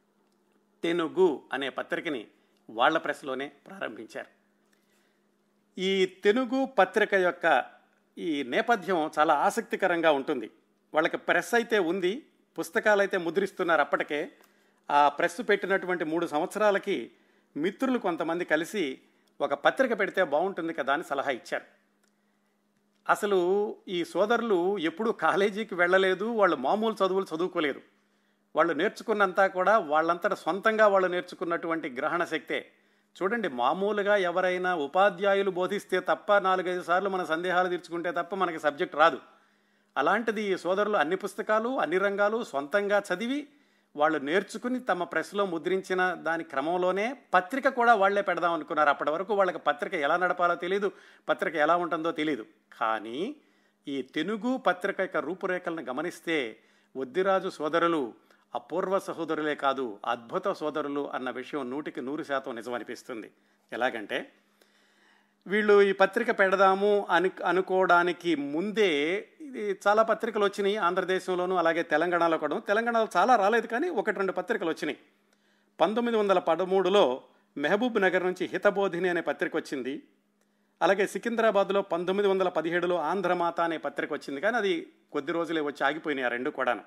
తెనుగు అనే పత్రికని వాళ్ల ప్రెస్లోనే ప్రారంభించారు ఈ తెలుగు పత్రిక యొక్క ఈ నేపథ్యం చాలా ఆసక్తికరంగా ఉంటుంది వాళ్ళకి ప్రెస్ అయితే ఉంది పుస్తకాలు అయితే ముద్రిస్తున్నారు అప్పటికే ఆ ప్రెస్ పెట్టినటువంటి మూడు సంవత్సరాలకి మిత్రులు కొంతమంది కలిసి ఒక పత్రిక పెడితే బాగుంటుంది కదా అని సలహా ఇచ్చారు అసలు ఈ సోదరులు ఎప్పుడూ కాలేజీకి వెళ్ళలేదు వాళ్ళు మామూలు చదువులు చదువుకోలేదు వాళ్ళు నేర్చుకున్నంతా కూడా వాళ్ళంతట సొంతంగా వాళ్ళు నేర్చుకున్నటువంటి గ్రహణ శక్తే చూడండి మామూలుగా ఎవరైనా ఉపాధ్యాయులు బోధిస్తే తప్ప నాలుగైదు సార్లు మన సందేహాలు తీర్చుకుంటే తప్ప మనకి సబ్జెక్ట్ రాదు అలాంటిది ఈ సోదరులు అన్ని పుస్తకాలు అన్ని రంగాలు సొంతంగా చదివి వాళ్ళు నేర్చుకుని తమ ప్రెస్లో ముద్రించిన దాని క్రమంలోనే పత్రిక కూడా వాళ్లే పెడదాం అనుకున్నారు అప్పటి వరకు వాళ్ళకి పత్రిక ఎలా నడపాలో తెలియదు పత్రిక ఎలా ఉంటుందో తెలియదు కానీ ఈ తెలుగు పత్రిక యొక్క రూపురేఖలను గమనిస్తే వద్దిరాజు సోదరులు అపూర్వ సహోదరులే కాదు అద్భుత సోదరులు అన్న విషయం నూటికి నూరు శాతం నిజమనిపిస్తుంది ఎలాగంటే వీళ్ళు ఈ పత్రిక పెడదాము అని అనుకోవడానికి ముందే ఇది చాలా పత్రికలు వచ్చినాయి ఆంధ్రదేశంలోనూ అలాగే తెలంగాణలో కూడా తెలంగాణలో చాలా రాలేదు కానీ ఒకటి రెండు పత్రికలు వచ్చినాయి పంతొమ్మిది వందల పదమూడులో మెహబూబ్ నగర్ నుంచి హితబోధిని అనే పత్రిక వచ్చింది అలాగే సికింద్రాబాద్లో పంతొమ్మిది వందల పదిహేడులో ఆంధ్రమాత అనే పత్రిక వచ్చింది కానీ అది కొద్ది రోజులే వచ్చి ఆగిపోయినాయి ఆ రెండు కూడాను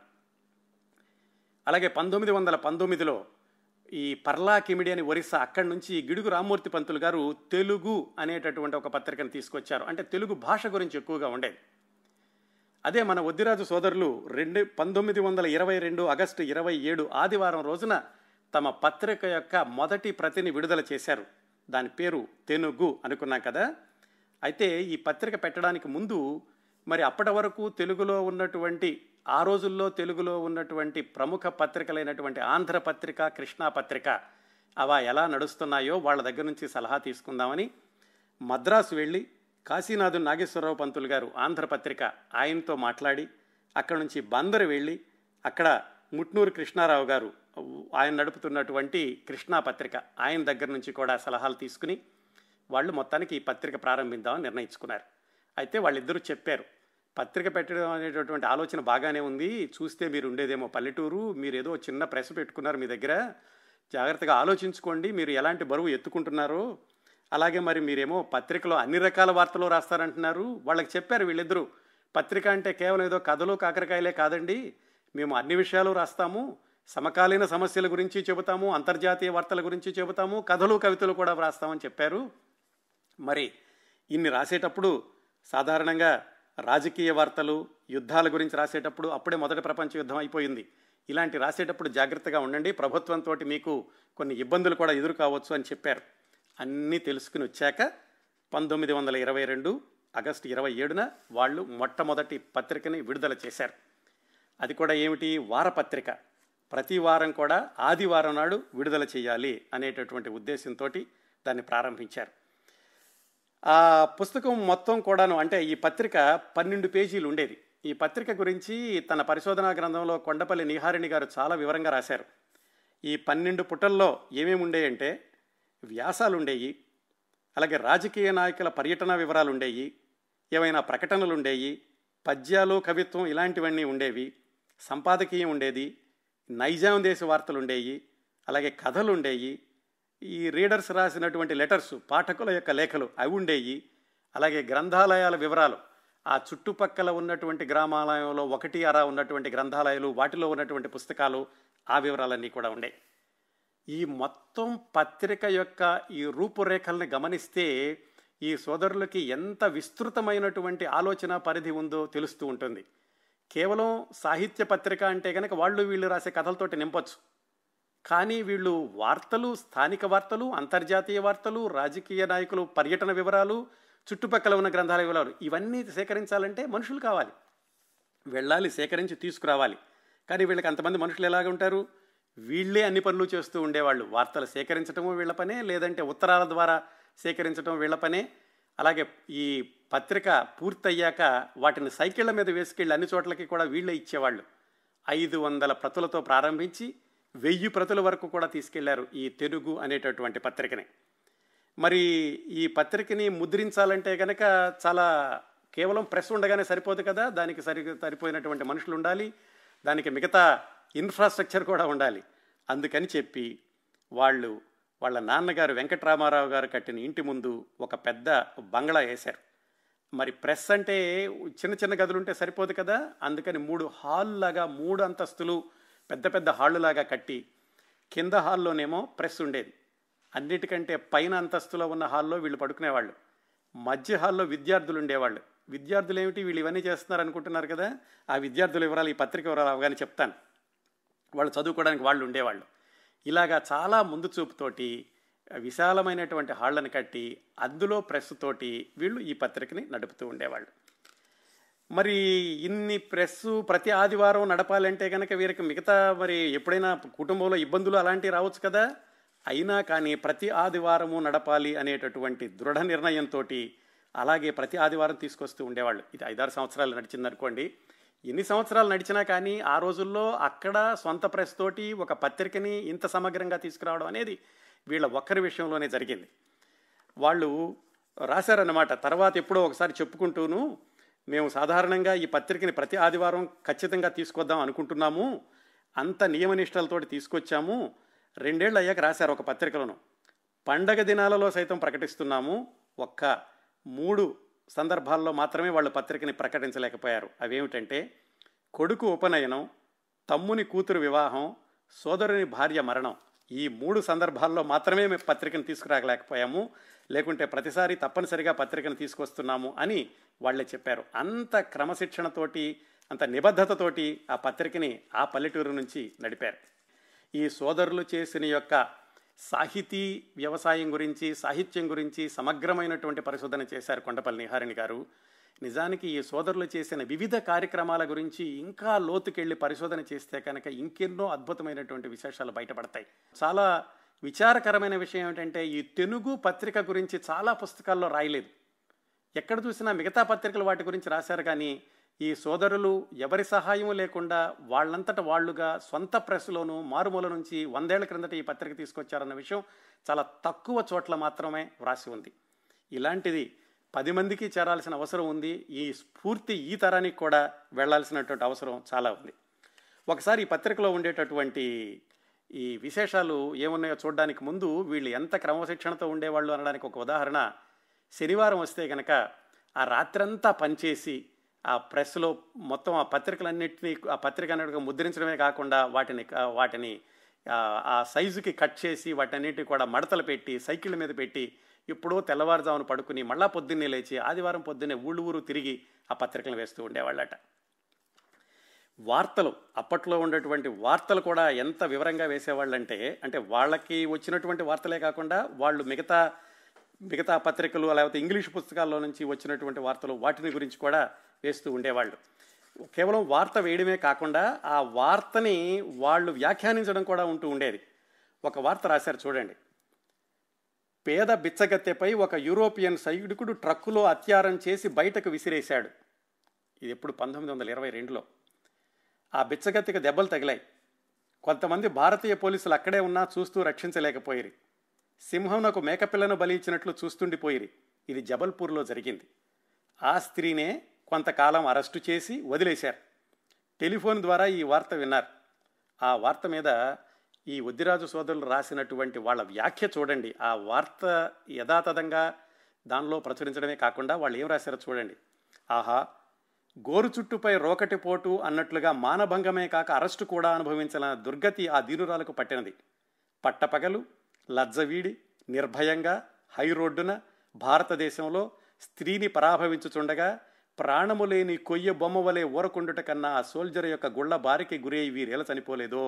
అలాగే పంతొమ్మిది వందల పంతొమ్మిదిలో ఈ పర్లా కిమిడి అని ఒరిస్సా అక్కడి నుంచి గిడుగు రామ్మూర్తి పంతులు గారు తెలుగు అనేటటువంటి ఒక పత్రికను తీసుకొచ్చారు అంటే తెలుగు భాష గురించి ఎక్కువగా ఉండేది అదే మన వద్దిరాజు సోదరులు రెండు పంతొమ్మిది వందల ఇరవై రెండు ఆగస్టు ఇరవై ఏడు ఆదివారం రోజున తమ పత్రిక యొక్క మొదటి ప్రతిని విడుదల చేశారు దాని పేరు తెనుగు అనుకున్నాం కదా అయితే ఈ పత్రిక పెట్టడానికి ముందు మరి అప్పటి వరకు తెలుగులో ఉన్నటువంటి ఆ రోజుల్లో తెలుగులో ఉన్నటువంటి ప్రముఖ పత్రికలైనటువంటి ఆంధ్ర పత్రిక కృష్ణా పత్రిక అవా ఎలా నడుస్తున్నాయో వాళ్ళ దగ్గర నుంచి సలహా తీసుకుందామని మద్రాసు వెళ్ళి కాశీనాథు నాగేశ్వరరావు పంతులు గారు ఆంధ్రపత్రిక ఆయనతో మాట్లాడి అక్కడ నుంచి బందరు వెళ్ళి అక్కడ ముట్నూరు కృష్ణారావు గారు ఆయన నడుపుతున్నటువంటి కృష్ణా పత్రిక ఆయన దగ్గర నుంచి కూడా సలహాలు తీసుకుని వాళ్ళు మొత్తానికి ఈ పత్రిక ప్రారంభిద్దామని నిర్ణయించుకున్నారు అయితే వాళ్ళిద్దరూ చెప్పారు పత్రిక పెట్టడం అనేటటువంటి ఆలోచన బాగానే ఉంది చూస్తే మీరు ఉండేదేమో పల్లెటూరు మీరు ఏదో చిన్న ప్రెస్ పెట్టుకున్నారు మీ దగ్గర జాగ్రత్తగా ఆలోచించుకోండి మీరు ఎలాంటి బరువు ఎత్తుకుంటున్నారో అలాగే మరి మీరేమో పత్రికలో అన్ని రకాల వార్తలు రాస్తారంటున్నారు వాళ్ళకి చెప్పారు వీళ్ళిద్దరూ పత్రిక అంటే కేవలం ఏదో కథలు కాకరకాయలే కాదండి మేము అన్ని విషయాలు రాస్తాము సమకాలీన సమస్యల గురించి చెబుతాము అంతర్జాతీయ వార్తల గురించి చెబుతాము కథలు కవితలు కూడా వ్రాస్తామని చెప్పారు మరి ఇన్ని రాసేటప్పుడు సాధారణంగా రాజకీయ వార్తలు యుద్ధాల గురించి రాసేటప్పుడు అప్పుడే మొదటి ప్రపంచ యుద్ధం అయిపోయింది ఇలాంటి రాసేటప్పుడు జాగ్రత్తగా ఉండండి ప్రభుత్వంతో మీకు కొన్ని ఇబ్బందులు కూడా ఎదురు కావచ్చు అని చెప్పారు అన్నీ తెలుసుకుని వచ్చాక పంతొమ్మిది వందల ఇరవై రెండు ఆగస్టు ఇరవై ఏడున వాళ్ళు మొట్టమొదటి పత్రికని విడుదల చేశారు అది కూడా ఏమిటి వారపత్రిక ప్రతి వారం కూడా ఆదివారం నాడు విడుదల చేయాలి అనేటటువంటి ఉద్దేశంతో దాన్ని ప్రారంభించారు ఆ పుస్తకం మొత్తం కూడాను అంటే ఈ పత్రిక పన్నెండు పేజీలు ఉండేది ఈ పత్రిక గురించి తన పరిశోధనా గ్రంథంలో కొండపల్లి నిహారిణి గారు చాలా వివరంగా రాశారు ఈ పన్నెండు పుటల్లో ఏమేమి ఉండేయంటే వ్యాసాలు ఉండేవి అలాగే రాజకీయ నాయకుల పర్యటన వివరాలు ఉండేవి ఏవైనా ప్రకటనలు ఉండేవి పద్యాలు కవిత్వం ఇలాంటివన్నీ ఉండేవి సంపాదకీయం ఉండేది నైజాం దేశ వార్తలు ఉండేవి అలాగే కథలు ఉండేవి ఈ రీడర్స్ రాసినటువంటి లెటర్స్ పాఠకుల యొక్క లేఖలు అవి ఉండేవి అలాగే గ్రంథాలయాల వివరాలు ఆ చుట్టుపక్కల ఉన్నటువంటి గ్రామాలయంలో ఒకటి అరా ఉన్నటువంటి గ్రంథాలయాలు వాటిలో ఉన్నటువంటి పుస్తకాలు ఆ వివరాలన్నీ కూడా ఉండేవి ఈ మొత్తం పత్రిక యొక్క ఈ రూపురేఖల్ని గమనిస్తే ఈ సోదరులకి ఎంత విస్తృతమైనటువంటి ఆలోచన పరిధి ఉందో తెలుస్తూ ఉంటుంది కేవలం సాహిత్య పత్రిక అంటే కనుక వాళ్ళు వీళ్ళు రాసే కథలతోటి నింపొచ్చు కానీ వీళ్ళు వార్తలు స్థానిక వార్తలు అంతర్జాతీయ వార్తలు రాజకీయ నాయకులు పర్యటన వివరాలు చుట్టుపక్కల ఉన్న గ్రంథాల వివరాలు ఇవన్నీ సేకరించాలంటే మనుషులు కావాలి వెళ్ళాలి సేకరించి తీసుకురావాలి కానీ వీళ్ళకి అంతమంది మనుషులు ఎలాగ ఉంటారు వీళ్ళే అన్ని పనులు చేస్తూ ఉండేవాళ్ళు వార్తలు సేకరించడము వీళ్ళ పనే లేదంటే ఉత్తరాల ద్వారా సేకరించడం వీళ్ళ పనే అలాగే ఈ పత్రిక పూర్తయ్యాక వాటిని సైకిళ్ల మీద వేసుకెళ్ళి అన్ని చోట్లకి కూడా వీళ్ళే ఇచ్చేవాళ్ళు ఐదు వందల ప్రతులతో ప్రారంభించి వెయ్యి ప్రతుల వరకు కూడా తీసుకెళ్లారు ఈ తెలుగు అనేటటువంటి పత్రికని మరి ఈ పత్రికని ముద్రించాలంటే కనుక చాలా కేవలం ప్రెస్ ఉండగానే సరిపోదు కదా దానికి సరి సరిపోయినటువంటి మనుషులు ఉండాలి దానికి మిగతా ఇన్ఫ్రాస్ట్రక్చర్ కూడా ఉండాలి అందుకని చెప్పి వాళ్ళు వాళ్ళ నాన్నగారు వెంకటరామారావు గారు కట్టిన ఇంటి ముందు ఒక పెద్ద బంగ్లా వేశారు మరి ప్రెస్ అంటే చిన్న చిన్న గదులు ఉంటే సరిపోదు కదా అందుకని మూడు హాల్ లాగా మూడు అంతస్తులు పెద్ద పెద్ద హాళ్ళులాగా కట్టి కింద హాల్లోనేమో ప్రెస్ ఉండేది అన్నిటికంటే పైన అంతస్తులో ఉన్న హాల్లో వీళ్ళు పడుకునేవాళ్ళు మధ్య హాల్లో విద్యార్థులు ఉండేవాళ్ళు విద్యార్థులు ఏమిటి వీళ్ళు ఇవన్నీ చేస్తున్నారు అనుకుంటున్నారు కదా ఆ విద్యార్థుల వివరాలు ఈ పత్రిక వివరాలు అవగానే చెప్తాను వాళ్ళు చదువుకోవడానికి వాళ్ళు ఉండేవాళ్ళు ఇలాగా చాలా ముందు చూపుతోటి విశాలమైనటువంటి హాళ్ళని కట్టి అందులో ప్రెస్ తోటి వీళ్ళు ఈ పత్రికని నడుపుతూ ఉండేవాళ్ళు మరి ఇన్ని ప్రెస్ ప్రతి ఆదివారం నడపాలంటే కనుక వీరికి మిగతా మరి ఎప్పుడైనా కుటుంబంలో ఇబ్బందులు అలాంటివి రావచ్చు కదా అయినా కానీ ప్రతి ఆదివారము నడపాలి అనేటటువంటి దృఢ నిర్ణయంతో అలాగే ప్రతి ఆదివారం తీసుకొస్తూ ఉండేవాళ్ళు ఇది ఐదారు సంవత్సరాలు నడిచిందనుకోండి ఎన్ని సంవత్సరాలు నడిచినా కానీ ఆ రోజుల్లో అక్కడ సొంత ప్రెస్ తోటి ఒక పత్రికని ఇంత సమగ్రంగా తీసుకురావడం అనేది వీళ్ళ ఒక్కరి విషయంలోనే జరిగింది వాళ్ళు రాశారన్నమాట తర్వాత ఎప్పుడో ఒకసారి చెప్పుకుంటూను మేము సాధారణంగా ఈ పత్రికని ప్రతి ఆదివారం ఖచ్చితంగా తీసుకొద్దాం అనుకుంటున్నాము అంత నియమనిష్టలతోటి తీసుకొచ్చాము రెండేళ్ళు అయ్యాక రాశారు ఒక పత్రికలను పండగ దినాలలో సైతం ప్రకటిస్తున్నాము ఒక్క మూడు సందర్భాల్లో మాత్రమే వాళ్ళు పత్రికని ప్రకటించలేకపోయారు అవేమిటంటే కొడుకు ఉపనయనం తమ్ముని కూతురు వివాహం సోదరుని భార్య మరణం ఈ మూడు సందర్భాల్లో మాత్రమే మేము పత్రికను తీసుకురాగలేకపోయాము లేకుంటే ప్రతిసారి తప్పనిసరిగా పత్రికను తీసుకొస్తున్నాము అని వాళ్ళే చెప్పారు అంత క్రమశిక్షణతోటి అంత నిబద్ధతతోటి ఆ పత్రికని ఆ పల్లెటూరు నుంచి నడిపారు ఈ సోదరులు చేసిన యొక్క సాహితీ వ్యవసాయం గురించి సాహిత్యం గురించి సమగ్రమైనటువంటి పరిశోధన చేశారు కొండపల్లి నిహారిణి గారు నిజానికి ఈ సోదరులు చేసిన వివిధ కార్యక్రమాల గురించి ఇంకా లోతుకెళ్ళి పరిశోధన చేస్తే కనుక ఇంకెన్నో అద్భుతమైనటువంటి విశేషాలు బయటపడతాయి చాలా విచారకరమైన విషయం ఏంటంటే ఈ తెలుగు పత్రిక గురించి చాలా పుస్తకాల్లో రాయలేదు ఎక్కడ చూసినా మిగతా పత్రికలు వాటి గురించి రాశారు కానీ ఈ సోదరులు ఎవరి సహాయం లేకుండా వాళ్ళంతట వాళ్ళుగా సొంత ప్రెస్లోను మారుమూల నుంచి వందేళ్ల క్రిందట ఈ పత్రిక తీసుకొచ్చారన్న విషయం చాలా తక్కువ చోట్ల మాత్రమే వ్రాసి ఉంది ఇలాంటిది పది మందికి చేరాల్సిన అవసరం ఉంది ఈ స్ఫూర్తి ఈ తరానికి కూడా వెళ్లాల్సినటువంటి అవసరం చాలా ఉంది ఒకసారి ఈ పత్రికలో ఉండేటటువంటి ఈ విశేషాలు ఏమున్నాయో చూడడానికి ముందు వీళ్ళు ఎంత క్రమశిక్షణతో ఉండేవాళ్ళు అనడానికి ఒక ఉదాహరణ శనివారం వస్తే కనుక ఆ రాత్రంతా పనిచేసి ఆ ప్రెస్లో మొత్తం ఆ పత్రికలన్నింటినీ ఆ పత్రిక అన్నిటిగా ముద్రించడమే కాకుండా వాటిని వాటిని ఆ సైజుకి కట్ చేసి వాటన్నిటి కూడా మడతలు పెట్టి సైకిళ్ళ మీద పెట్టి ఎప్పుడో తెల్లవారుజామున పడుకుని మళ్ళా పొద్దున్నే లేచి ఆదివారం పొద్దున్నే ఊళ్ళు ఊరు తిరిగి ఆ పత్రికలు వేస్తూ ఉండేవాళ్ళట వార్తలు అప్పట్లో ఉండేటువంటి వార్తలు కూడా ఎంత వివరంగా వేసేవాళ్ళంటే అంటే వాళ్ళకి వచ్చినటువంటి వార్తలే కాకుండా వాళ్ళు మిగతా మిగతా పత్రికలు లేకపోతే ఇంగ్లీష్ పుస్తకాల్లో నుంచి వచ్చినటువంటి వార్తలు వాటిని గురించి కూడా వేస్తూ ఉండేవాళ్ళు కేవలం వార్త వేయడమే కాకుండా ఆ వార్తని వాళ్ళు వ్యాఖ్యానించడం కూడా ఉంటూ ఉండేది ఒక వార్త రాశారు చూడండి పేద బిచ్చగత్తెపై ఒక యూరోపియన్ సైనికుడు ట్రక్కులో అత్యారం చేసి బయటకు విసిరేశాడు ఇది ఎప్పుడు పంతొమ్మిది వందల ఇరవై రెండులో ఆ బిచ్చగత్తెకి దెబ్బలు తగిలాయి కొంతమంది భారతీయ పోలీసులు అక్కడే ఉన్నా చూస్తూ రక్షించలేకపోయిరి సింహంనకు మేకపిల్లను బలి ఇచ్చినట్లు చూస్తుండిపోయిరి ఇది జబల్పూర్లో జరిగింది ఆ స్త్రీనే కొంతకాలం అరెస్టు చేసి వదిలేశారు టెలిఫోన్ ద్వారా ఈ వార్త విన్నారు ఆ వార్త మీద ఈ వద్దిరాజు సోదరులు రాసినటువంటి వాళ్ళ వ్యాఖ్య చూడండి ఆ వార్త యథాతథంగా దానిలో ప్రచురించడమే కాకుండా వాళ్ళు ఏం రాశారో చూడండి ఆహా గోరు చుట్టుపై రోకటి పోటు అన్నట్లుగా మానభంగమే కాక అరెస్టు కూడా అనుభవించిన దుర్గతి ఆ దీనురాలకు పట్టినది పట్టపగలు లజ్జవీడి నిర్భయంగా హై రోడ్డున భారతదేశంలో స్త్రీని పరాభవించుచుండగా ప్రాణము లేని కొయ్య బొమ్మ వలె ఊరకుండుట కన్నా ఆ సోల్జర్ యొక్క గుళ్ళ బారికి గురై వీరేలా చనిపోలేదో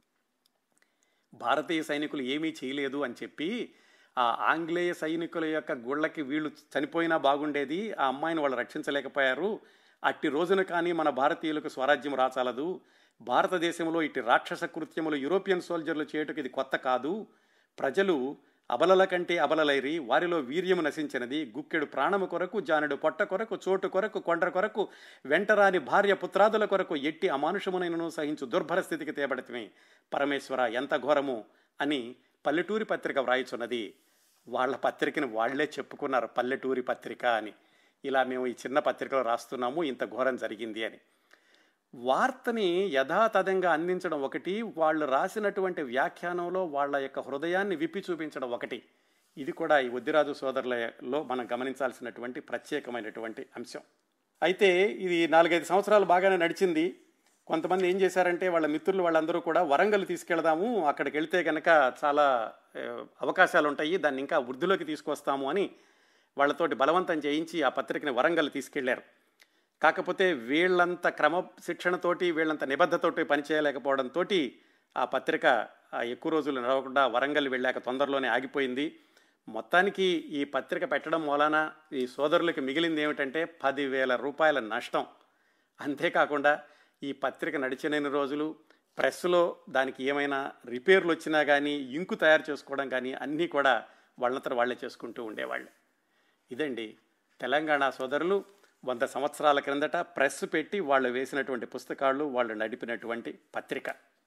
భారతీయ సైనికులు ఏమీ చేయలేదు అని చెప్పి ఆ ఆంగ్లేయ సైనికుల యొక్క గుళ్ళకి వీళ్ళు చనిపోయినా బాగుండేది ఆ అమ్మాయిని వాళ్ళు రక్షించలేకపోయారు అట్టి రోజున కానీ మన భారతీయులకు స్వరాజ్యం రాచాలదు భారతదేశంలో ఇట్టి రాక్షస కృత్యములు యూరోపియన్ సోల్జర్లు చేయుటకు ఇది కొత్త కాదు ప్రజలు అబలల కంటే అబలలైరి వారిలో వీర్యము నశించినది గుక్కెడు ప్రాణము కొరకు జానుడు పొట్ట కొరకు చోటు కొరకు కొండ్ర కొరకు వెంటరాని భార్య పుత్రాదుల కొరకు ఎట్టి అమానుషమునైనను సహించు దుర్భర స్థితికి తేబడితే పరమేశ్వర ఎంత ఘోరము అని పల్లెటూరి పత్రిక వ్రాయిచున్నది వాళ్ళ పత్రికని వాళ్లే చెప్పుకున్నారు పల్లెటూరి పత్రిక అని ఇలా మేము ఈ చిన్న పత్రికలో రాస్తున్నాము ఇంత ఘోరం జరిగింది అని వార్తని యథాతథంగా అందించడం ఒకటి వాళ్ళు రాసినటువంటి వ్యాఖ్యానంలో వాళ్ళ యొక్క హృదయాన్ని విప్పి చూపించడం ఒకటి ఇది కూడా ఈ వద్దిరాజు సోదరులలో మనం గమనించాల్సినటువంటి ప్రత్యేకమైనటువంటి అంశం అయితే ఇది నాలుగైదు సంవత్సరాలు బాగానే నడిచింది కొంతమంది ఏం చేశారంటే వాళ్ళ మిత్రులు వాళ్ళందరూ కూడా వరంగల్ తీసుకెళ్దాము అక్కడికి వెళ్తే కనుక చాలా అవకాశాలు ఉంటాయి దాన్ని ఇంకా వృద్ధిలోకి తీసుకొస్తాము అని వాళ్ళతోటి బలవంతం చేయించి ఆ పత్రికని వరంగల్ తీసుకెళ్లారు కాకపోతే వీళ్ళంత క్రమశిక్షణతోటి వీళ్ళంత నిబద్ధతోటి పనిచేయలేకపోవడంతో ఆ పత్రిక ఎక్కువ రోజులు నడవకుండా వరంగల్ వెళ్ళాక తొందరలోనే ఆగిపోయింది మొత్తానికి ఈ పత్రిక పెట్టడం మూలాన ఈ సోదరులకి మిగిలింది ఏమిటంటే పదివేల రూపాయల నష్టం అంతేకాకుండా ఈ పత్రిక నడిచిన రోజులు ప్రెస్లో దానికి ఏమైనా రిపేర్లు వచ్చినా కానీ ఇంకు తయారు చేసుకోవడం కానీ అన్నీ కూడా వాళ్ళంతా వాళ్ళే చేసుకుంటూ ఉండేవాళ్ళు ఇదండి తెలంగాణ సోదరులు వంద సంవత్సరాల క్రిందట ప్రెస్ పెట్టి వాళ్ళు వేసినటువంటి పుస్తకాలు వాళ్ళు నడిపినటువంటి పత్రిక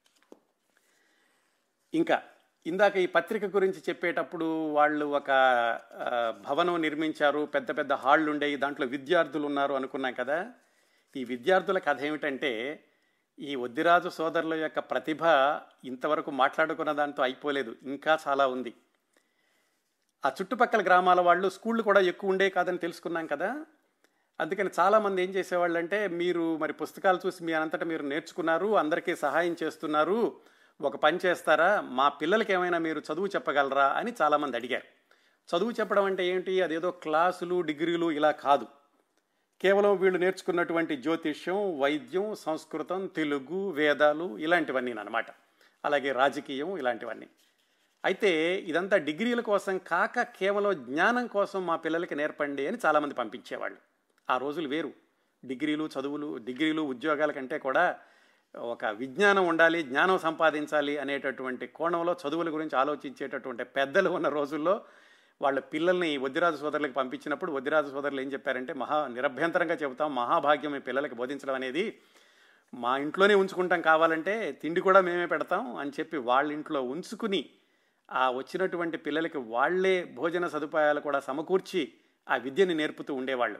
ఇంకా ఇందాక ఈ పత్రిక గురించి చెప్పేటప్పుడు వాళ్ళు ఒక భవనం నిర్మించారు పెద్ద పెద్ద హాళ్ళు ఉండేవి దాంట్లో విద్యార్థులు ఉన్నారు అనుకున్నాం కదా ఈ విద్యార్థుల కథ ఏమిటంటే ఈ వద్దిరాజు సోదరుల యొక్క ప్రతిభ ఇంతవరకు మాట్లాడుకున్న దాంతో అయిపోలేదు ఇంకా చాలా ఉంది ఆ చుట్టుపక్కల గ్రామాల వాళ్ళు స్కూళ్ళు కూడా ఎక్కువ ఉండే కాదని తెలుసుకున్నాం కదా అందుకని చాలామంది ఏం చేసేవాళ్ళు అంటే మీరు మరి పుస్తకాలు చూసి మీ అంతటా మీరు నేర్చుకున్నారు అందరికీ సహాయం చేస్తున్నారు ఒక పని చేస్తారా మా పిల్లలకి ఏమైనా మీరు చదువు చెప్పగలరా అని చాలామంది అడిగారు చదువు చెప్పడం అంటే ఏంటి అదేదో క్లాసులు డిగ్రీలు ఇలా కాదు కేవలం వీళ్ళు నేర్చుకున్నటువంటి జ్యోతిష్యం వైద్యం సంస్కృతం తెలుగు వేదాలు ఇలాంటివన్నీ అనమాట అలాగే రాజకీయం ఇలాంటివన్నీ అయితే ఇదంతా డిగ్రీల కోసం కాక కేవలం జ్ఞానం కోసం మా పిల్లలకి నేర్పండి అని చాలామంది పంపించేవాళ్ళు ఆ రోజులు వేరు డిగ్రీలు చదువులు డిగ్రీలు ఉద్యోగాల కంటే కూడా ఒక విజ్ఞానం ఉండాలి జ్ఞానం సంపాదించాలి అనేటటువంటి కోణంలో చదువుల గురించి ఆలోచించేటటువంటి పెద్దలు ఉన్న రోజుల్లో వాళ్ళ పిల్లల్ని వద్దిరాజు సోదరులకు పంపించినప్పుడు వద్దిరాజు సోదరులు ఏం చెప్పారంటే మహా నిరభ్యంతరంగా చెబుతాం మహాభాగ్యం మీ పిల్లలకి బోధించడం అనేది మా ఇంట్లోనే ఉంచుకుంటాం కావాలంటే తిండి కూడా మేమే పెడతాం అని చెప్పి వాళ్ళ ఇంట్లో ఉంచుకుని ఆ వచ్చినటువంటి పిల్లలకి వాళ్లే భోజన సదుపాయాలు కూడా సమకూర్చి ఆ విద్యని నేర్పుతూ ఉండేవాళ్ళు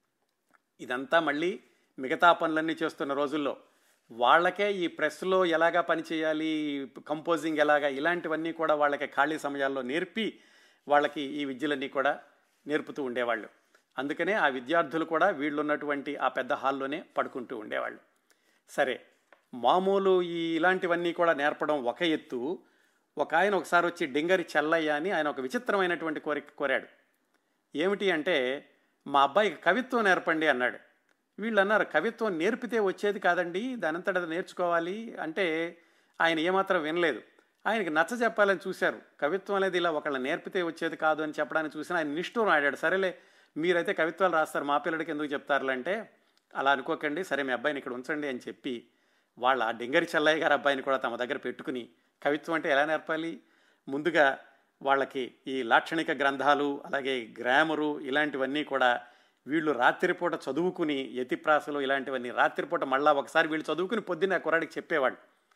ఇదంతా మళ్ళీ మిగతా పనులన్నీ చేస్తున్న రోజుల్లో వాళ్ళకే ఈ ప్రెస్లో ఎలాగా పనిచేయాలి కంపోజింగ్ ఎలాగా ఇలాంటివన్నీ కూడా వాళ్ళకి ఖాళీ సమయాల్లో నేర్పి వాళ్ళకి ఈ విద్యలన్నీ కూడా నేర్పుతూ ఉండేవాళ్ళు అందుకనే ఆ విద్యార్థులు కూడా వీళ్ళున్నటువంటి ఆ పెద్ద హాల్లోనే పడుకుంటూ ఉండేవాళ్ళు సరే మామూలు ఈ ఇలాంటివన్నీ కూడా నేర్పడం ఒక ఎత్తు ఒక ఆయన ఒకసారి వచ్చి డింగరి చెల్లయ్య అని ఆయన ఒక విచిత్రమైనటువంటి కోరిక కోరాడు ఏమిటి అంటే మా అబ్బాయికి కవిత్వం నేర్పండి అన్నాడు వీళ్ళు అన్నారు కవిత్వం నేర్పితే వచ్చేది కాదండి దానంతట అది నేర్చుకోవాలి అంటే ఆయన ఏమాత్రం వినలేదు ఆయనకి నచ్చ చెప్పాలని చూశారు కవిత్వం అనేది ఇలా ఒకళ్ళ నేర్పితే వచ్చేది కాదు అని చెప్పడానికి చూసిన ఆయన నిష్ఠూరం ఆడాడు సరేలే మీరైతే కవిత్వాలు రాస్తారు మా పిల్లడికి ఎందుకు చెప్తారులే అంటే అలా అనుకోకండి సరే మీ అబ్బాయిని ఇక్కడ ఉంచండి అని చెప్పి వాళ్ళ ఆ డింగరి చెల్లయ్య గారి అబ్బాయిని కూడా తమ దగ్గర పెట్టుకుని కవిత్వం అంటే ఎలా నేర్పాలి ముందుగా వాళ్ళకి ఈ లాక్షణిక గ్రంథాలు అలాగే గ్రామరు ఇలాంటివన్నీ కూడా వీళ్ళు రాత్రిపూట చదువుకుని యతిప్రాసలు ఇలాంటివన్నీ రాత్రిపూట మళ్ళా ఒకసారి వీళ్ళు చదువుకుని పొద్దున్న ఆ కుర్రాడికి చెప్పేవాళ్ళు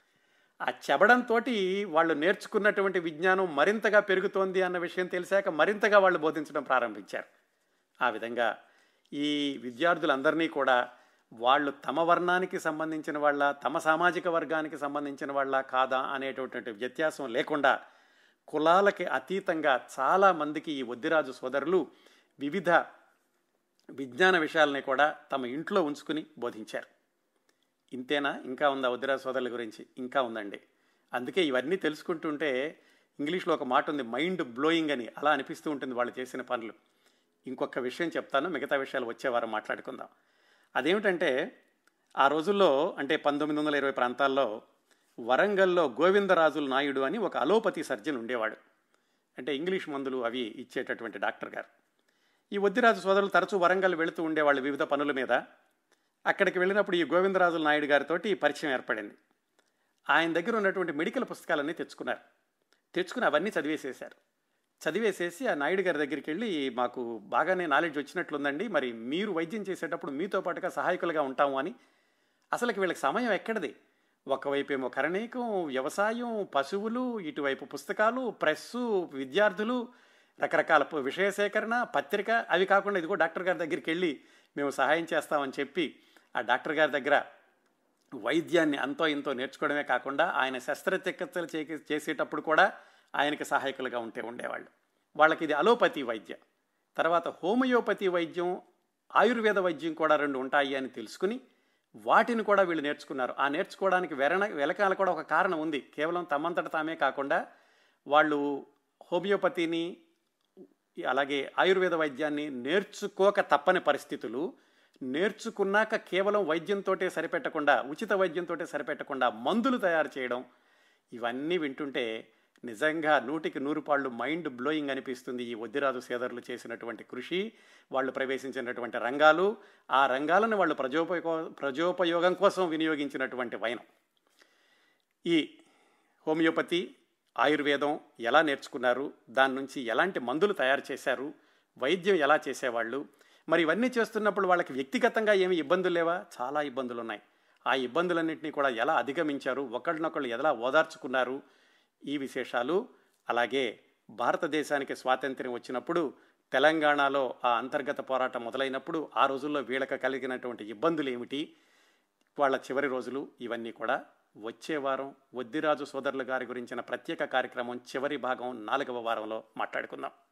ఆ చెబడంతో వాళ్ళు నేర్చుకున్నటువంటి విజ్ఞానం మరింతగా పెరుగుతోంది అన్న విషయం తెలిసాక మరింతగా వాళ్ళు బోధించడం ప్రారంభించారు ఆ విధంగా ఈ విద్యార్థులందరినీ కూడా వాళ్ళు తమ వర్ణానికి సంబంధించిన వాళ్ళ తమ సామాజిక వర్గానికి సంబంధించిన వాళ్ళ కాదా అనేటటువంటి వ్యత్యాసం లేకుండా కులాలకి అతీతంగా చాలా మందికి ఈ వద్దిరాజు సోదరులు వివిధ విజ్ఞాన విషయాలని కూడా తమ ఇంట్లో ఉంచుకుని బోధించారు ఇంతేనా ఇంకా ఉందా వద్దిరాజు సోదరుల గురించి ఇంకా ఉందండి అందుకే ఇవన్నీ తెలుసుకుంటుంటే ఇంగ్లీష్లో ఒక మాట ఉంది మైండ్ బ్లోయింగ్ అని అలా అనిపిస్తూ ఉంటుంది వాళ్ళు చేసిన పనులు ఇంకొక విషయం చెప్తాను మిగతా విషయాలు వచ్చే వారం మాట్లాడుకుందాం అదేమిటంటే ఆ రోజుల్లో అంటే పంతొమ్మిది వందల ఇరవై ప్రాంతాల్లో వరంగల్లో గోవిందరాజుల నాయుడు అని ఒక అలోపతి సర్జన్ ఉండేవాడు అంటే ఇంగ్లీష్ మందులు అవి ఇచ్చేటటువంటి డాక్టర్ గారు ఈ వద్దిరాజు సోదరులు తరచూ వరంగల్ వెళుతూ ఉండేవాళ్ళు వివిధ పనుల మీద అక్కడికి వెళ్ళినప్పుడు ఈ గోవిందరాజుల నాయుడు గారితో పరిచయం ఏర్పడింది ఆయన దగ్గర ఉన్నటువంటి మెడికల్ పుస్తకాలన్నీ తెచ్చుకున్నారు తెచ్చుకుని అవన్నీ చదివేసేశారు చదివేసేసి ఆ నాయుడు గారి దగ్గరికి వెళ్ళి మాకు బాగానే నాలెడ్జ్ వచ్చినట్లుందండి మరి మీరు వైద్యం చేసేటప్పుడు మీతో పాటుగా సహాయకులుగా ఉంటాము అని అసలుకి వీళ్ళకి సమయం ఎక్కడిది ఒకవైపు ఏమో కరణీకం వ్యవసాయం పశువులు ఇటువైపు పుస్తకాలు ప్రెస్సు విద్యార్థులు రకరకాల విషయ సేకరణ పత్రిక అవి కాకుండా ఇదిగో డాక్టర్ గారి దగ్గరికి వెళ్ళి మేము సహాయం చేస్తామని చెప్పి ఆ డాక్టర్ గారి దగ్గర వైద్యాన్ని అంతో ఇంతో నేర్చుకోవడమే కాకుండా ఆయన శస్త్రచికిత్సలు చేసేటప్పుడు కూడా ఆయనకి సహాయకులుగా ఉంటే ఉండేవాళ్ళు వాళ్ళకి ఇది అలోపతి వైద్య తర్వాత హోమియోపతి వైద్యం ఆయుర్వేద వైద్యం కూడా రెండు ఉంటాయి అని తెలుసుకుని వాటిని కూడా వీళ్ళు నేర్చుకున్నారు ఆ నేర్చుకోవడానికి వెరణ వెలకాల కూడా ఒక కారణం ఉంది కేవలం తమంతట తామే కాకుండా వాళ్ళు హోమియోపతిని అలాగే ఆయుర్వేద వైద్యాన్ని నేర్చుకోక తప్పని పరిస్థితులు నేర్చుకున్నాక కేవలం వైద్యంతో సరిపెట్టకుండా ఉచిత వైద్యంతో సరిపెట్టకుండా మందులు తయారు చేయడం ఇవన్నీ వింటుంటే నిజంగా నూటికి నూరు పాళ్ళు మైండ్ బ్లోయింగ్ అనిపిస్తుంది ఈ వద్దిరాజు సేదరులు చేసినటువంటి కృషి వాళ్ళు ప్రవేశించినటువంటి రంగాలు ఆ రంగాలను వాళ్ళు ప్రజోపయో ప్రజోపయోగం కోసం వినియోగించినటువంటి వైనం ఈ హోమియోపతి ఆయుర్వేదం ఎలా నేర్చుకున్నారు దాని నుంచి ఎలాంటి మందులు తయారు చేశారు వైద్యం ఎలా చేసేవాళ్ళు మరి ఇవన్నీ చేస్తున్నప్పుడు వాళ్ళకి వ్యక్తిగతంగా ఏమి ఇబ్బందులు లేవా చాలా ఇబ్బందులు ఉన్నాయి ఆ ఇబ్బందులన్నింటినీ కూడా ఎలా అధిగమించారు ఒకళ్ళనొకళ్ళు ఎలా ఓదార్చుకున్నారు ఈ విశేషాలు అలాగే భారతదేశానికి స్వాతంత్ర్యం వచ్చినప్పుడు తెలంగాణలో ఆ అంతర్గత పోరాటం మొదలైనప్పుడు ఆ రోజుల్లో వీళ్ళకి కలిగినటువంటి ఇబ్బందులు ఏమిటి వాళ్ళ చివరి రోజులు ఇవన్నీ కూడా వచ్చే వారం వద్దిరాజు సోదరుల గారి గురించిన ప్రత్యేక కార్యక్రమం చివరి భాగం నాలుగవ వారంలో మాట్లాడుకుందాం